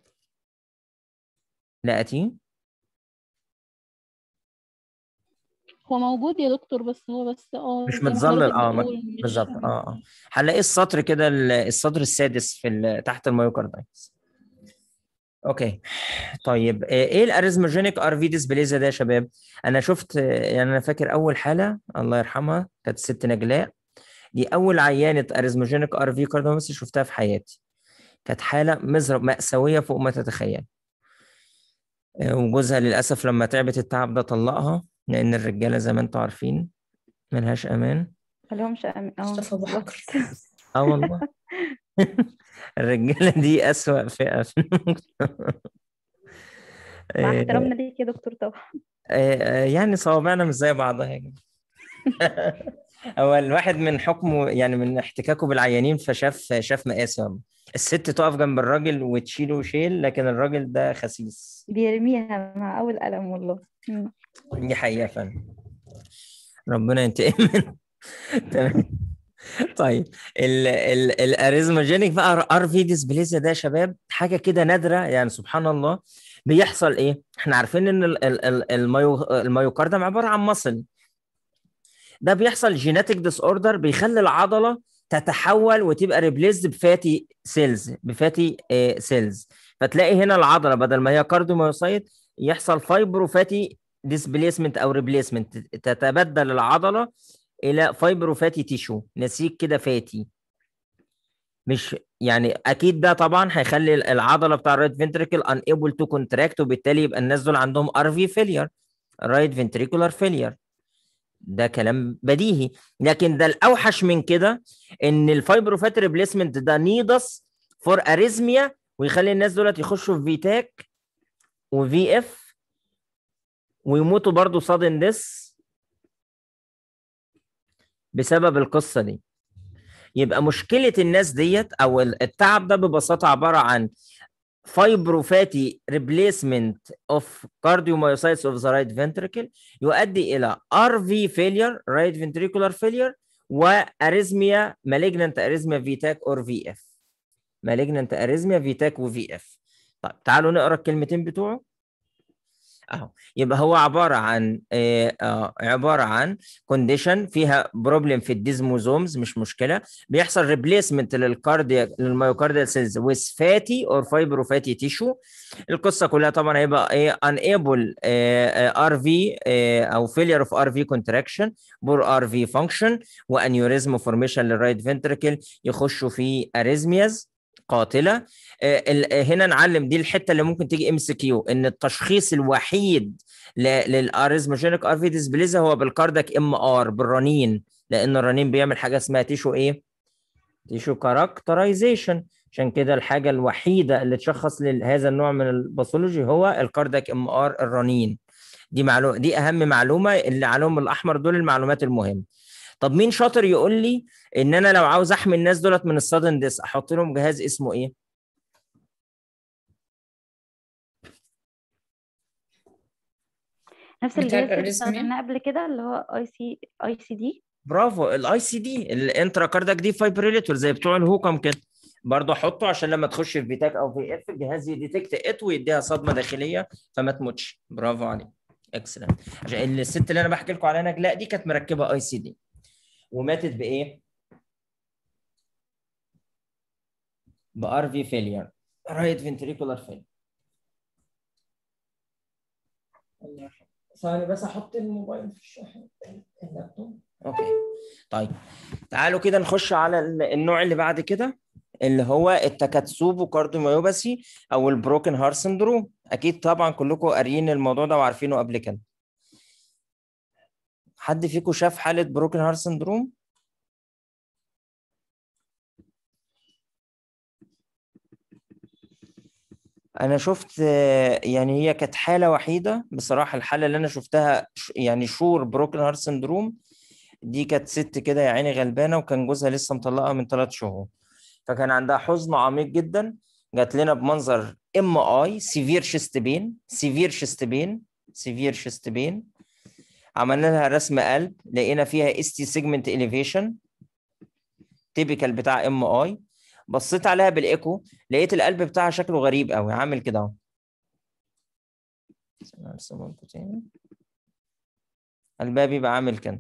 لقيتيه هو موجود يا دكتور بس هو بس اه مش زي ما متظلل حضرتك اه ما- بتقول مش- بالظبط اه اه هنلاقي السطر كده ال- السطر السادس في ال- تحت المايوكاردايتس اوكي طيب آه، ايه الاريزموجينيك ار في ديسبليزيا ده يا شباب انا شفت آه، يعني انا فاكر اول حاله الله يرحمها كانت الست نجلاء دي اول عيانه اريزموجينيك ار في كارديوميوباثي شفتها في حياتي كانت حاله مزرب مأساويه فوق ما تتخيل آه، وجوزها للاسف لما تعبت التعب ده طلقها لان الرجاله زي ما انتم عارفين ملهاش امان ملهمش أم... اه مصطفى أبو بالظبط. حكر. اه والله الرجاله دي اسوأ فئه في المجتمع مع آه، احترامنا ليك يا دكتور طبعا آه، آه، يعني صوابعنا مش زي بعضها يا جماعه هو الواحد من حكمه يعني من احتكاكه بالعيانين فشاف شاف مقاس والله الست تقف جنب الراجل وتشيله شيل لكن الراجل ده خسيس بيرميها مع أول قلم والله مم. دي حقيقة فعلا ربنا ينتقم منه تمام طيب ال ال الاريزموجينيك بقى ار في ديسبليزيا ده يا شباب حاجه كده نادره يعني سبحان الله بيحصل ايه؟ احنا عارفين ان ال- ال- ال- الميو الميوكارديوم عباره عن مصل ده بيحصل جيناتيك ديس اوردر بيخلي العضله تتحول وتبقى ريبليسد بفاتي سيلز بفاتي سيلز فتلاقي هنا العضله بدل ما هي كارديوميوسايت يحصل فايبروفاتي ديسبليسمنت او ريبليسمنت تتبدل العضله الى فايبروفاتي تيشو نسيج كده فاتي مش يعني اكيد ده طبعا هيخلي العضله بتاع الرايت فنتريكل ان ايبل تو كونتراكت وبالتالي يبقى الناس دول عندهم ار في فيلير رايت فنتريكولار فيلير ده كلام بديهي لكن ده الاوحش من كده ان الفايبروفات ريبليسمنت ده نيدس فور اريزميا ويخلي الناس دولت يخشوا في فيتاك وفي اف ويموتوا برضو صادن ديس بسبب القصه دي يبقى مشكله الناس ديت او التعب ده ببساطه عباره عن فايبروفاتي ريبليسمنت اوف كارديوميوسايتس اوف ذا رايت فنتريكل يؤدي الى ار في فيلير رايت فنتريكولار فيلير واريزميا مالجننت اريزميا فيتاك اور في اف مالجننت اريزميا فيتاك وفي اف طيب تعالوا نقرا الكلمتين بتوعه اهو يبقى هو عباره عن آه آه عباره عن كونديشن فيها بروبلم في الديزموزومز مش مشكله بيحصل ريبليسمنت للكارديا للميوكارديال سيلز ويز فاتي اور فايبرو فاتي تيشو القصه كلها طبعا هيبقى ايه انيبل ار في او فيلير اوف ار في كونتراكشن بور ار في فانكشن وانيوريزم فورميشن للرايت فنتريكل يخشوا في اريزمياز قاتله هنا نعلم دي الحته اللي ممكن تيجي ام سي كيو ان التشخيص الوحيد للاريزموجينيك ار في ديسبليزا هو بالكاردك ام ار بالرنين لان الرنين بيعمل حاجه اسمها تيشو ايه تيشو كاركترايزيشن عشان كده الحاجه الوحيده اللي تشخص لهذا النوع من الباثولوجي هو الكاردياك ام ار الرنين دي معلومه دي اهم معلومه اللي عليهم الاحمر دول المعلومات المهمه طب مين شاطر يقول لي ان انا لو عاوز احمي الناس دولت من السادن ديس احط لهم جهاز اسمه ايه نفس بتاع الجهاز اللي الاريزميا استخدمناه قبل كده اللي هو اي سي اي سي دي برافو الاي سي دي الانترا كاردياك دي فايبريليتور زي بتوع الهوكم كده برضه احطه عشان لما تخش في فيتاك او في اف الجهاز يديتكت ات ويديها صدمه داخليه فما تموتش برافو عليك اكسلنت عشان الست اللي انا بحكي لكم عليها نجلاء دي كانت مركبه اي سي دي وماتت بايه؟ بار في فيلير رايت فنتريكولار فيلير ثواني بس احط الموبايل في الشاحن اللابتوب اوكي طيب تعالوا كده نخش على ال- النوع اللي بعد كده اللي هو التكاتسوبو كارديوميوباثي او البروكن هارت سندروم اكيد طبعا كلكم قاريين الموضوع ده وعارفينه قبل كده حد فيكم شاف حالة بروكن هارت سندروم انا شفت آه، يعني هي كانت حالة وحيدة بصراحة الحالة اللي انا شفتها ش- يعني شور بروكن هارت سندروم دي كانت ست كده يا عيني غلبانة وكان جوزها لسه مطلقها من ثلاث شهور فكان عندها حزن عميق جدا جات لنا بمنظر ام اي سيفير شيست بين سيفير شيست بين سيفير شيست بين عملنا لها رسم قلب لقينا فيها اس تي سيجمنت اليفيشن تيبيكال بتاع ام اي بصيت عليها بالايكو لقيت القلب بتاعها شكله غريب قوي عامل كده اهو استنى أرسمه لكم تاني. قلبها بيبقى عامل كده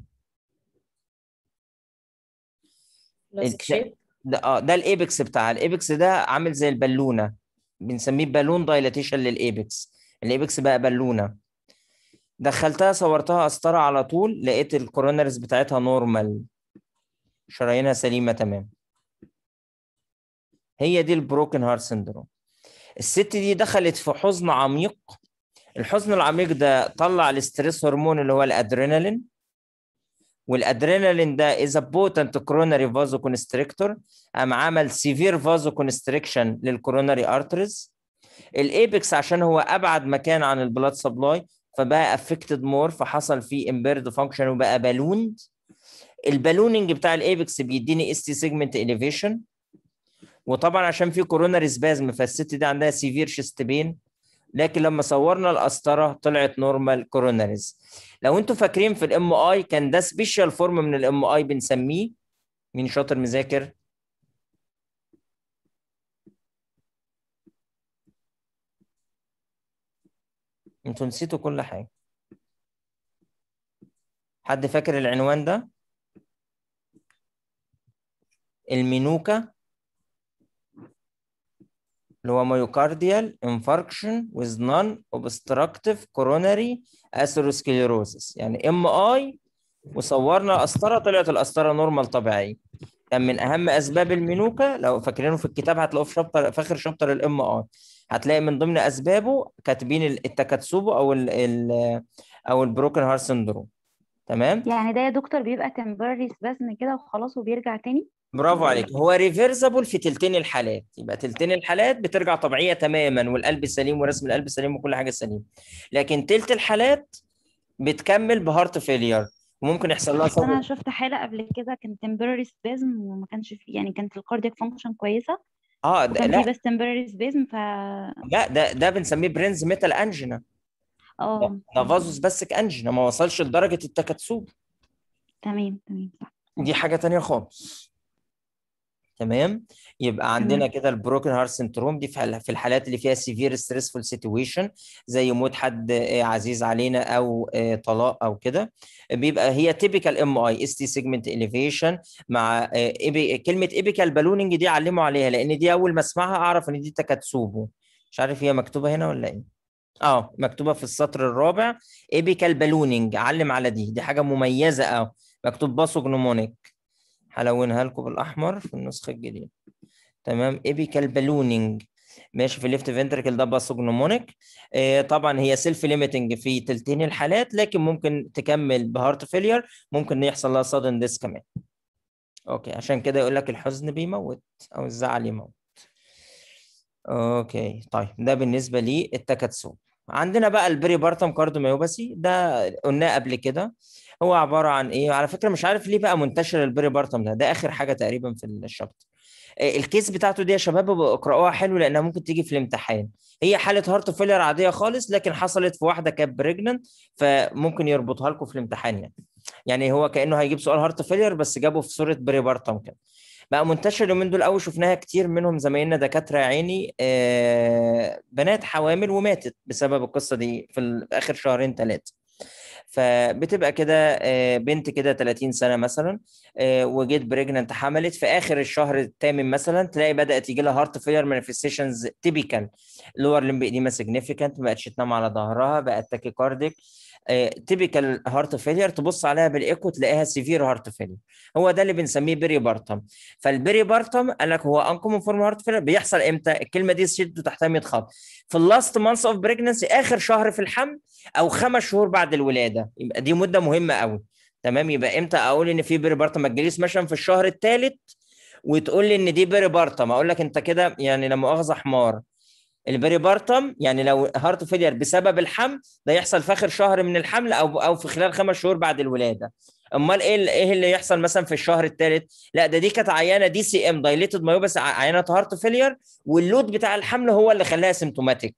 بلاستيك الك- شيب ده اه ده الايبكس بتاع الايبكس ده عامل زي البالونه بنسميه بالون دايلاتيشن للايبكس الايبكس بقى بالونه دخلتها صورتها قسطره على طول لقيت الكورونرز بتاعتها نورمال شرايينها سليمه تمام هي دي البروكن هارت سندروم الست دي دخلت في حزن عميق الحزن العميق ده طلع الاستريس هرمون اللي هو الادرينالين والادرينالين ده از بوتنت كوروناري فازو كونستريكتور قام عمل سيفير فازو كونستريكشن للكوروناري ارتريز الايبكس عشان هو ابعد مكان عن البلاد سبلاي فبقى افكتد مور فحصل فيه امبيرد فانكشن وبقى بالوند البالوننج بتاع الايبكس بيديني اس تي سيجمنت اليفيشن وطبعا عشان في كوروناري سبازم فالست دي عندها سيفير شيست بين لكن لما صورنا القسطره طلعت نورمال كوروناريز لو انتوا فاكرين في الام اي كان ده سبيشال فورم من الام اي بنسميه مين شاطر مذاكر انتوا نسيتوا كل حاجه حد فاكر العنوان ده المينوكا اللي هو مايوكارديال انفاركشن with non obstructive coronary atherosclerosis يعني ام اي وصورنا قسطره طلعت القسطره نورمال طبيعيه كان من اهم اسباب المينوكا لو فاكرينه في الكتاب هتلاقوه في شابتر في اخر شابتر الام اي هتلاقي من ضمن اسبابه كاتبين التكاتسوبو او ال ال او البروكن هارت سندروم تمام يعني ده يا دكتور بيبقى temporary spasm كده وخلاص وبيرجع تاني برافو عليك هو ريفيرسبل في تلتين الحالات يبقى تلتين الحالات بترجع طبيعيه تماما والقلب سليم ورسم القلب سليم وكل حاجه سليم لكن تلت الحالات بتكمل بهارت فيلير وممكن يحصل لها بس انا صدمه شفت حالة قبل كده كان temporary spasm وما كانش في يعني كانت الكاردياك فانكشن كويسة اه ده وكان لا في بس temporary spasm ف لا ده ده بنسميه برينز ميتال انجينا اه ده فازوس باسك انجينا ما وصلش لدرجه التكاتسوب تمام تمام صح دي حاجه تانية خالص تمام يبقى عندنا تمام. كده البروكن هارت سنتروم دي في الح- في الحالات اللي فيها سيفير ستريسفول سيتويشن زي موت حد آه، عزيز علينا او آه، طلاق او كده بيبقى هي تيبيكال ام اي اس تي سيجمنت اليفيشن مع آه، إبي- كلمه ايبيكال بالوننج دي علموا عليها لان دي اول ما اسمعها اعرف ان دي تكاتسوبو مش عارف هي مكتوبه هنا ولا ايه اه مكتوبه في السطر الرابع ايبيكال بالوننج علم على دي دي حاجه مميزه اه مكتوب باسوجنومونيك هلونها لكم بالاحمر في النسخه الجديده تمام ايبيكال بالوننج ماشي في الليفت فنتركل ده باثوجنومونيك آه، طبعا هي سيلف ليميتنج في تلتين الحالات لكن ممكن تكمل بهارت فيلير ممكن يحصل لها sudden ديس كمان اوكي عشان كده يقول لك الحزن بيموت او الزعل يموت اوكي طيب ده بالنسبه للتكاتسو عندنا بقى البري بارتم كارديوميوباثي ده قلناه قبل كده هو عباره عن ايه على فكره مش عارف ليه بقى منتشر البري بارتم ده ده اخر حاجه تقريبا في الشابتر آه، الكيس بتاعته دي يا شباب ابقوا اقراوها حلو لانها ممكن تيجي في الامتحان هي حاله هارت فيلير عاديه خالص لكن حصلت في واحده كانت بريجننت فممكن يربطها لكم في الامتحان يعني يعني هو كانه هيجيب سؤال هارت فيلير بس جابه في صوره بري بارتم كده بقى منتشر اليومين دول قوي شفناها كتير منهم زمايلنا دكاتره يا عيني آه، بنات حوامل وماتت بسبب القصه دي في ال- اخر شهرين ثلاثه فبتبقى كده آه، بنت كده 30 سنه مثلا آه، وجيت بريجننت حملت في اخر الشهر الثامن مثلا تلاقي بدات يجي لها هارت فيلير مانيفستيشنز تيبيكال لور لمب ايديما سيجنيفيكانت ما بقتش تنام على ظهرها بقت تاكيكارديك تيبيكال هارت فيلير تبص عليها بالايكو تلاقيها سيفير هارت فيلير هو ده اللي بنسميه بيري بارتم فالبيري بارتم قال لك هو انكومن فورم هارت فيلير بيحصل امتى الكلمه دي شدوا تحتها 100 خط في اللاست مانث اوف بريجنسي اخر شهر في الحمل او خمس شهور بعد الولاده يبقى دي مده مهمه قوي تمام يبقى امتى اقول ان في بيري بارتم ما تجيليش مثلا في الشهر الثالث وتقول لي ان دي بيري بارتم اقول لك انت كده يعني لا مؤاخذه حمار البيري بارتم يعني لو هارت فيلير بسبب الحمل ده يحصل في اخر شهر من الحمل او او في خلال خمس شهور بعد الولاده امال ايه ال- ايه اللي يحصل مثلا في الشهر الثالث لا ده دي كانت عيانه دي سي ام دايليتد مايوباس عيانه هارت فيلير واللود بتاع الحمل هو اللي خلاها سيمتوماتيك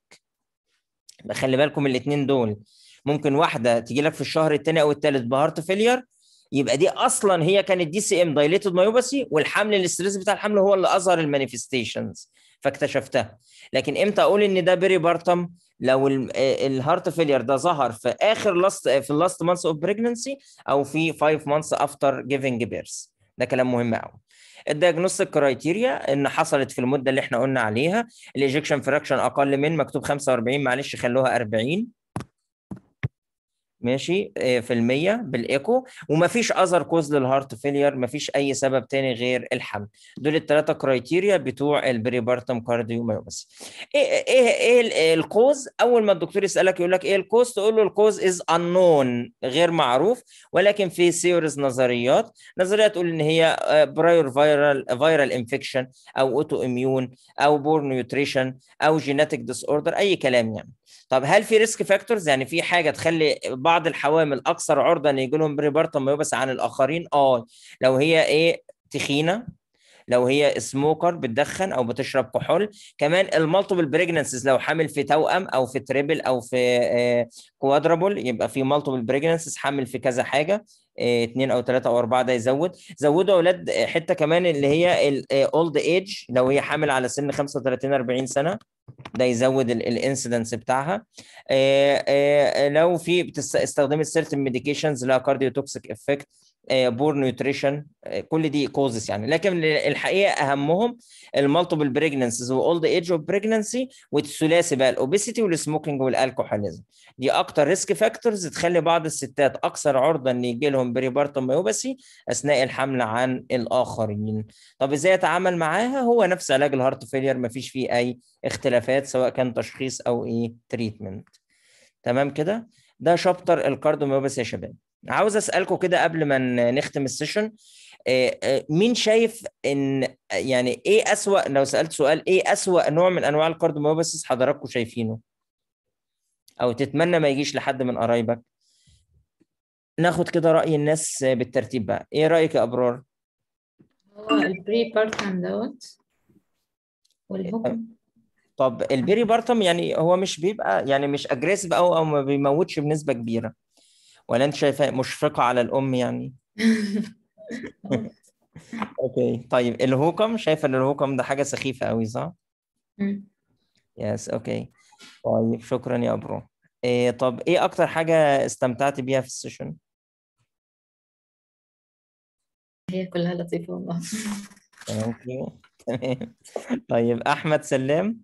خلي بالكم الاثنين دول ممكن واحده تيجي لك في الشهر الثاني او الثالث بهارت فيلير يبقى دي اصلا هي كانت دي سي ام دايليتد مايوباثي والحمل الاستريس بتاع الحمل هو اللي اظهر المانيفستيشنز فاكتشفتها لكن امتى اقول ان ده بيري بارتم لو ال- آه، الهارت فيلير ده ظهر في اخر لاست في اللاست مانث اوف بريجنسي او في 5 مانثs افتر جيفنج بيرث ده كلام مهم قوي الدياجنوستيك كرايتيريا ان حصلت في المده اللي احنا قلنا عليها الايجكشن فراكشن اقل من مكتوب 45 معلش خلوها 40 ماشي آه، في المية بالايكو ومفيش اذر كوز للهارت فيلير مفيش اي سبب تاني غير الحمل دول الثلاثه كرايتيريا بتوع البريبارتم كارديوميوباثي ايه ايه ايه ال- إيه الكوز اول ما الدكتور يسالك يقول لك ايه الكوز تقول له الكوز از unknown غير معروف ولكن في سيوريز نظريات نظريه تقول ان هي برايور فيرال فيرال انفكشن او اوتو اميون او بور نيوتريشن او جينيتك ديس اوردر اي كلام يعني طب هل في ريسك فاكتورز يعني في حاجه تخلي بعض الحوامل اكثر عرضه ان يجي لهم بريبارتم ميوباثي عن الاخرين اه لو هي ايه تخينه لو هي سموكر بتدخن او بتشرب كحول كمان المالتيبل بريجننسيز لو حامل في توأم او في تريبل او في كوادرابل يبقى في مالتيبل بريجننسيز حامل في كذا حاجه آه، اتنين او ثلاثه او اربعه ده يزود زودوا اولاد آه، حته كمان اللي هي الاولد ايج لو هي حامل على سن 35 40 سنه ده يزود الانسيدنس بتاعها آه، آه، لو في بتست- استخدمت سيرتن ميديكيشنز لها كارديو توكسيك افكت بور نيوتريشن كل دي كوزز يعني لكن الحقيقه اهمهم المالتيبل بريجننسيز واولد ايج اوف بريجننسي والثلاثي بقى الاوبيسيتي والسموكينج والالكوهوليزم دي اكتر ريسك فاكتورز تخلي بعض الستات اكثر عرضه ان يجي لهم بريبارتم مايوباثي اثناء الحمل عن الاخرين طب ازاي اتعامل معاها هو نفس علاج الهارت فيلير مفيش فيه اي اختلافات سواء كان تشخيص او ايه تريتمنت تمام كده ده شابتر الكارديوميوباثي يا شباب عاوز اسالكم كده قبل ما ن- نختم السيشن آه، آه، مين شايف ان يعني ايه اسوأ لو سالت سؤال ايه اسوأ نوع من انواع الكارديوميوباثيس حضراتكم شايفينه او تتمنى ما يجيش لحد من قرايبك ناخد كده راي الناس بالترتيب بقى ايه رايك يا ابرار هو البري بارتم دوت والحكم طب البيري بارتم يعني هو مش بيبقى يعني مش اجريسيف او او ما بيموتش بنسبه كبيره ولا انت شايفاه مشفقه على الام يعني اوكي طيب الهوكم شايفه ان الهوكم ده حاجه سخيفه قوي صح مم. يس اوكي طيب شكرا يا برو إيه طب ايه اكتر حاجه استمتعت بيها في السيشن هي كلها لطيفة والله ثانك يو تمام طيب احمد سلام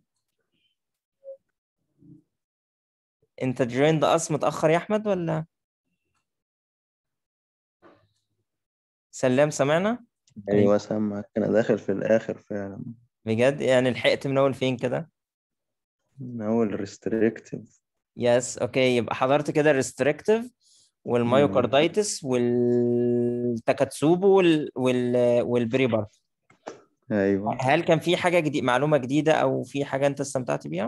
انت جويند اس متاخر يا احمد ولا سلام سمعنا ايوه سامعك انا داخل في الاخر فعلا بجد يعني لحقت من اول فين كده من أول ريستريكتيف يس اوكي يبقى حضرت كده الريستريكتيف والمايوكاردايتس والتكاتسوبو وال وال والبريبار أيوة هل كان في حاجة جديد معلومة جديدة أو في حاجة أنت استمتعت بيها؟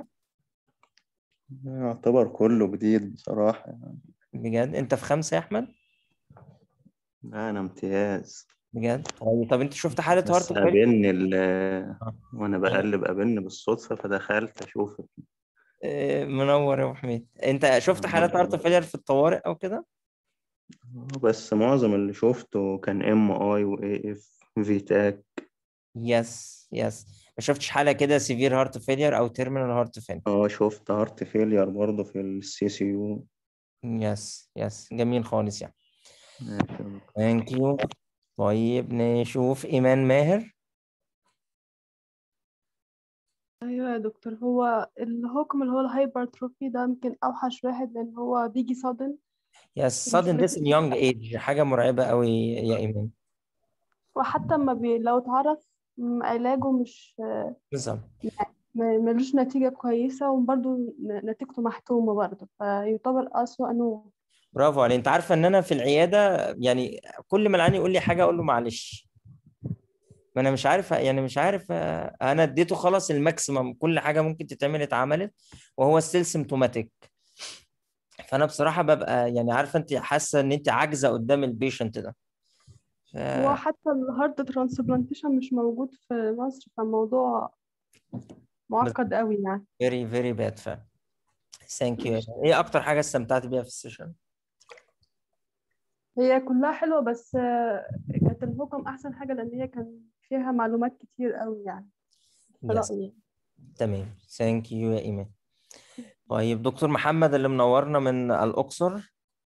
يعتبر كله جديد بصراحة يعني بجد أنت في خمسة يا أحمد؟ لا أنا امتياز بجد؟ طيب طب أنت شفت حالة بس هارت فيلير؟ قابلني ال وأنا بقلب قابلني بالصدفة فدخلت أشوف آه، منور يا أبو حميد أنت شفت حالات هارت فيلير في الطوارئ أو كده؟ بس معظم اللي شفته كان ام اي واي اف فيتاك يس يس ما شفتش حالة كده سيفير هارت فيلير أو تيرمينال هارت فيلير اه شفت هارت فيلير برضه في السي سي يو يس يس جميل خالص يعني ثانك يو طيب نشوف إيمان ماهر ايوه يا دكتور هو الهوكم اللي هو الهايبرتروفي ده يمكن اوحش واحد لان هو بيجي صادم يس sudden death in young age حاجة مرعبة قوي يا إيمان وحتى ما بي... لو اتعرف م- علاجه مش بالظبط ما- ملوش نتيجة كويسة وبرضه ن- نتيجته محتومة برضه فيعتبر أسوأ نوع برافو عليك انت عارفه ان انا في العياده يعني كل ما العيان يقول لي حاجه اقول له معلش ما انا مش عارف يعني مش عارف آه، انا اديته خلاص الماكسيمم كل حاجه ممكن تتعمل اتعملت وهو ستيل سيمتوماتيك فانا بصراحه ببقى يعني عارفه انت حاسه ان انت عاجزه قدام البيشنت ده ف... هو حتى الهارت ترانسبلانتيشن مش موجود في مصر فالموضوع معقد قوي يعني very very bad فعلا ثانك يو ايه اكتر حاجه استمتعت بيها في السيشن هي كلها حلوة بس آه، كانت الهوكم أحسن حاجة لأن هي كان فيها معلومات كتير قوي يعني في يس رأيي تمام ثانك يو يا ايمان طيب دكتور محمد اللي منورنا من الاقصر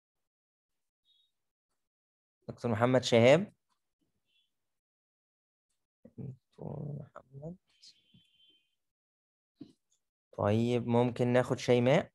دكتور محمد شهاب دكتور محمد طيب ممكن ناخد شيماء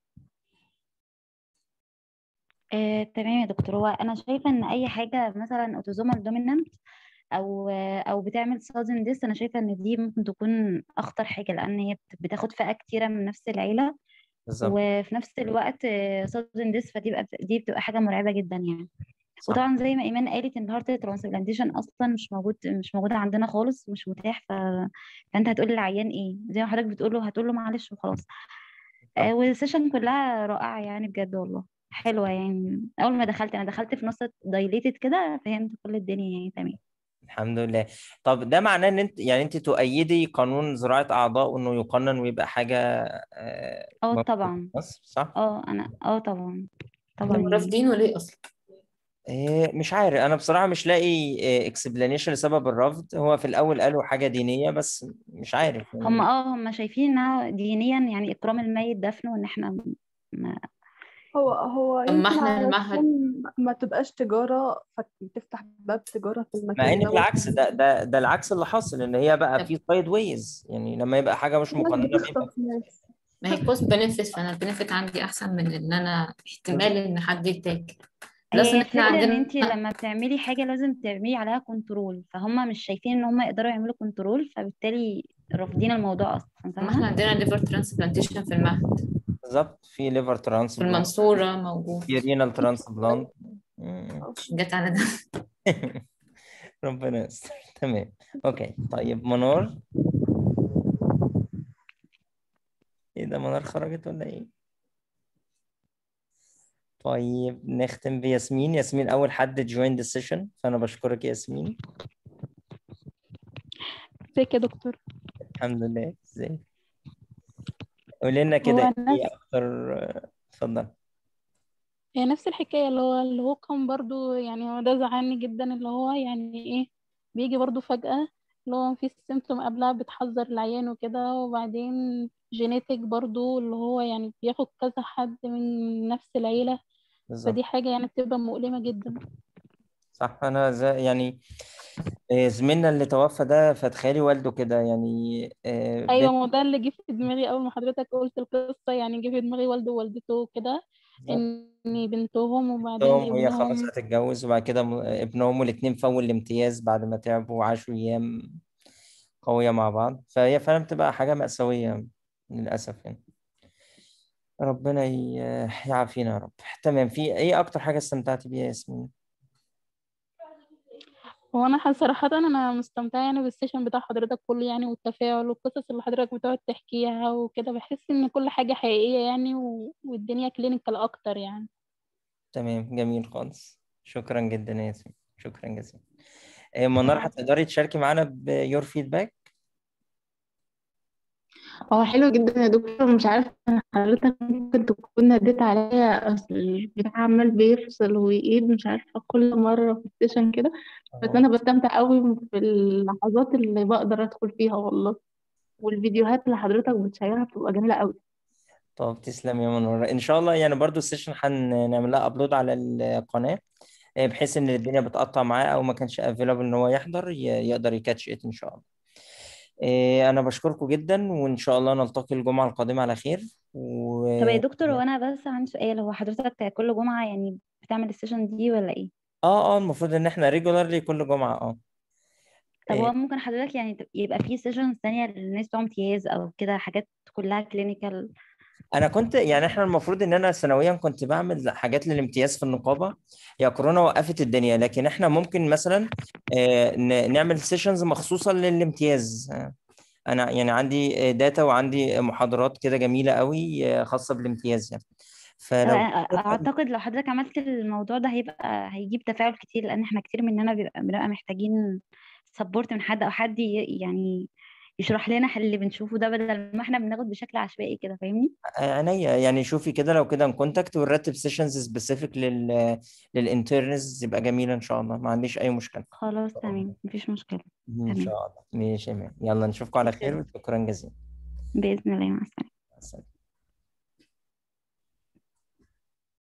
آه، تمام يا دكتور هو انا شايفه ان اي حاجه مثلا اوتوزومال دومينانت او آه، او بتعمل سادن ديس انا شايفه ان دي ممكن تكون اخطر حاجه لان هي بت- بتاخد فئه كتيره من نفس العيله بالظبط وفي نفس الوقت سادن ديس فدي بقى دي بتبقى حاجه مرعبه جدا يعني صح وطبعا زي ما ايمان قالت ان الهارت ترانسبلانتيشن اصلا مش موجود مش موجوده عندنا خالص مش متاح ف... فانت هتقول للعيان ايه زي ما حضرتك بتقول له هتقول له معلش وخلاص آه، والسيشن كلها رائعه يعني بجد والله حلوه يعني اول ما دخلت انا دخلت في نص دايليتد كده فهمت كل الدنيا يعني تمام الحمد لله طب ده معناه ان انت يعني انت تؤيدي قانون زراعة اعضاء وانه يقنن ويبقى حاجة آه، اه موجودة طبعا في مصر صح؟ اه انا اه طبعا طبعا احنا يعني رافضينه ليه اصلا إيه، مش عارف انا بصراحة مش لاقي اكسبلانيشن لسبب الرفض هو في الاول قالوا حاجة دينية بس مش عارف هم يعني اه هم شايفين انها دينيا يعني اكرام الميت دفن وان احنا ما هو هو طب ما يمكن احنا المعهد علشان ما تبقاش تجارة فتفتح باب تجارة في مع المكان ان دوت بالعكس ده ده ده العكس اللي حاصل ان هي بقى طب في سايد ويز يعني لما يبقى حاجة مش الناس مقننة بيبقى بتخطف ناس ما هي كوست بنفيت فانا البنفيت عندي احسن من ان انا احتمال ان حد يتاكل بلس ان هي احنا الفكرة ان عندنا انت لما بتعملي حاجة لازم تعملي عليها كنترول فهم مش شايفين ان هم يقدروا يعملوا كنترول فبالتالي رافضين الموضوع اصلا ما احنا فاهمة عندنا ليفر ترانسبلانتيشن في المعهد بالظبط في ليفر في ترانسبلانت المنصورة موجود في رينال ترانسبلانت جت على ده ربنا يستر تمام اوكي طيب منار ايه ده منار خرجت ولا ايه طيب نختم بياسمين ياسمين اول حد جوين ذا سيشن فانا بشكرك يا ياسمين ازيك يا دكتور الحمد لله ازاي قولي لنا هو كده ايه نفس اكتر اتفضل هي نفس الحكاية اللي هو اللي هو كان برضو يعني هو ده زعلني جدا اللي هو يعني ايه بيجي برضو فجأة اللي هو مفيش سيمتوم قبلها بتحذر العيان وكده وبعدين جينيتك برضو اللي هو يعني بياخد كذا حد من نفس العيلة بالظبط فدي حاجة يعني بتبقى مؤلمة جدا صح انا زي يعني آه، زميلنا اللي توفى ده فتخيلي والده كده يعني آه، ايوه بنت ما هو ده اللي جه في دماغي اول ما حضرتك قلت القصة يعني جه في دماغي والده ووالدته كده بالظبط ان بنتهم وبعدين بنتهم وهي خلاص ابنهم هتتجوز وبعد كده م- ابنهم الاتنين فوق الامتياز بعد ما تعبوا وعاشوا أيام قوية مع بعض فهي فعلا بتبقى حاجة مأساوية للأسف يعني ربنا ي- يعافينا يا رب تمام في ايه اكتر حاجة استمتعتي بيها يا ياسمين هو انا حاسة صراحة انا مستمتعة يعني بالسيشن بتاع حضرتك كله يعني والتفاعل والقصص اللي حضرتك بتقعد تحكيها وكده بحس ان كل حاجة حقيقية يعني و... والدنيا كلينيكال اكتر يعني تمام جميل خالص شكرا جدا يا ياسمين شكرا جزيلا إيه منار هتقدري تشاركي معانا بيور فيدباك هو حلو جدا يا دكتور مش عارفة حضرتك ممكن تكون نديت عليا أصل البتاع عمال بيفصل ويقيد مش عارفة كل مرة في السيشن كده بس أنا بستمتع قوي في اللحظات اللي بقدر أدخل فيها والله والفيديوهات اللي حضرتك بتشيرها بتبقى جميلة قوي طب تسلم يا منور ان شاء الله يعني برضو السيشن هنعمل لها ابلود على القناة إيه بحيث ان الدنيا بتقطع معاه او ما كانش افيلابل ان هو يحضر ي- يقدر يكاتش ات ان شاء الله إيه انا بشكركم جدا وان شاء الله نلتقي الجمعة القادمة على خير و... طب يا دكتور هو انا بس عندي سؤال هو حضرتك كل جمعة يعني بتعمل السيشن دي ولا ايه اه اه المفروض ان احنا ريجولارلي كل جمعة اه طب هو إيه ممكن حضرتك يعني تب- يبقى في سيشنز تانية للناس بتوع امتياز او كده حاجات كلها كلينيكال انا كنت يعني احنا المفروض ان انا سنويا كنت بعمل حاجات للامتياز في النقابة يا كورونا وقفت الدنيا لكن احنا ممكن مثلا آه، ن- نعمل سيشنز مخصوصة للامتياز آه، انا يعني عندي داتا وعندي محاضرات كده جميلة قوي آه، خاصة بالامتياز يعني فلو اعتقد لو حضرتك عملت الموضوع ده هيبقى هيجيب تفاعل كتير لان احنا كتير مننا بيبقى بنبقى محتاجين سبورت من حد او حد ي- يعني يشرح لنا اللي بنشوفه ده بدل ما احنا بناخد بشكل عشوائي كده فاهمني عينيا يعني شوفي كده لو كده نكونتاكت ونرتب سيشنز سبيسيفيك لل للانترنز يبقى جميلة ان شاء الله ما عنديش اي مشكلة خلاص تمام مفيش مشكلة ان تمام شاء الله ماشي يا مان. يلا نشوفكم على خير وشكرا جزيلا بإذن الله مع السلامة مع السلامة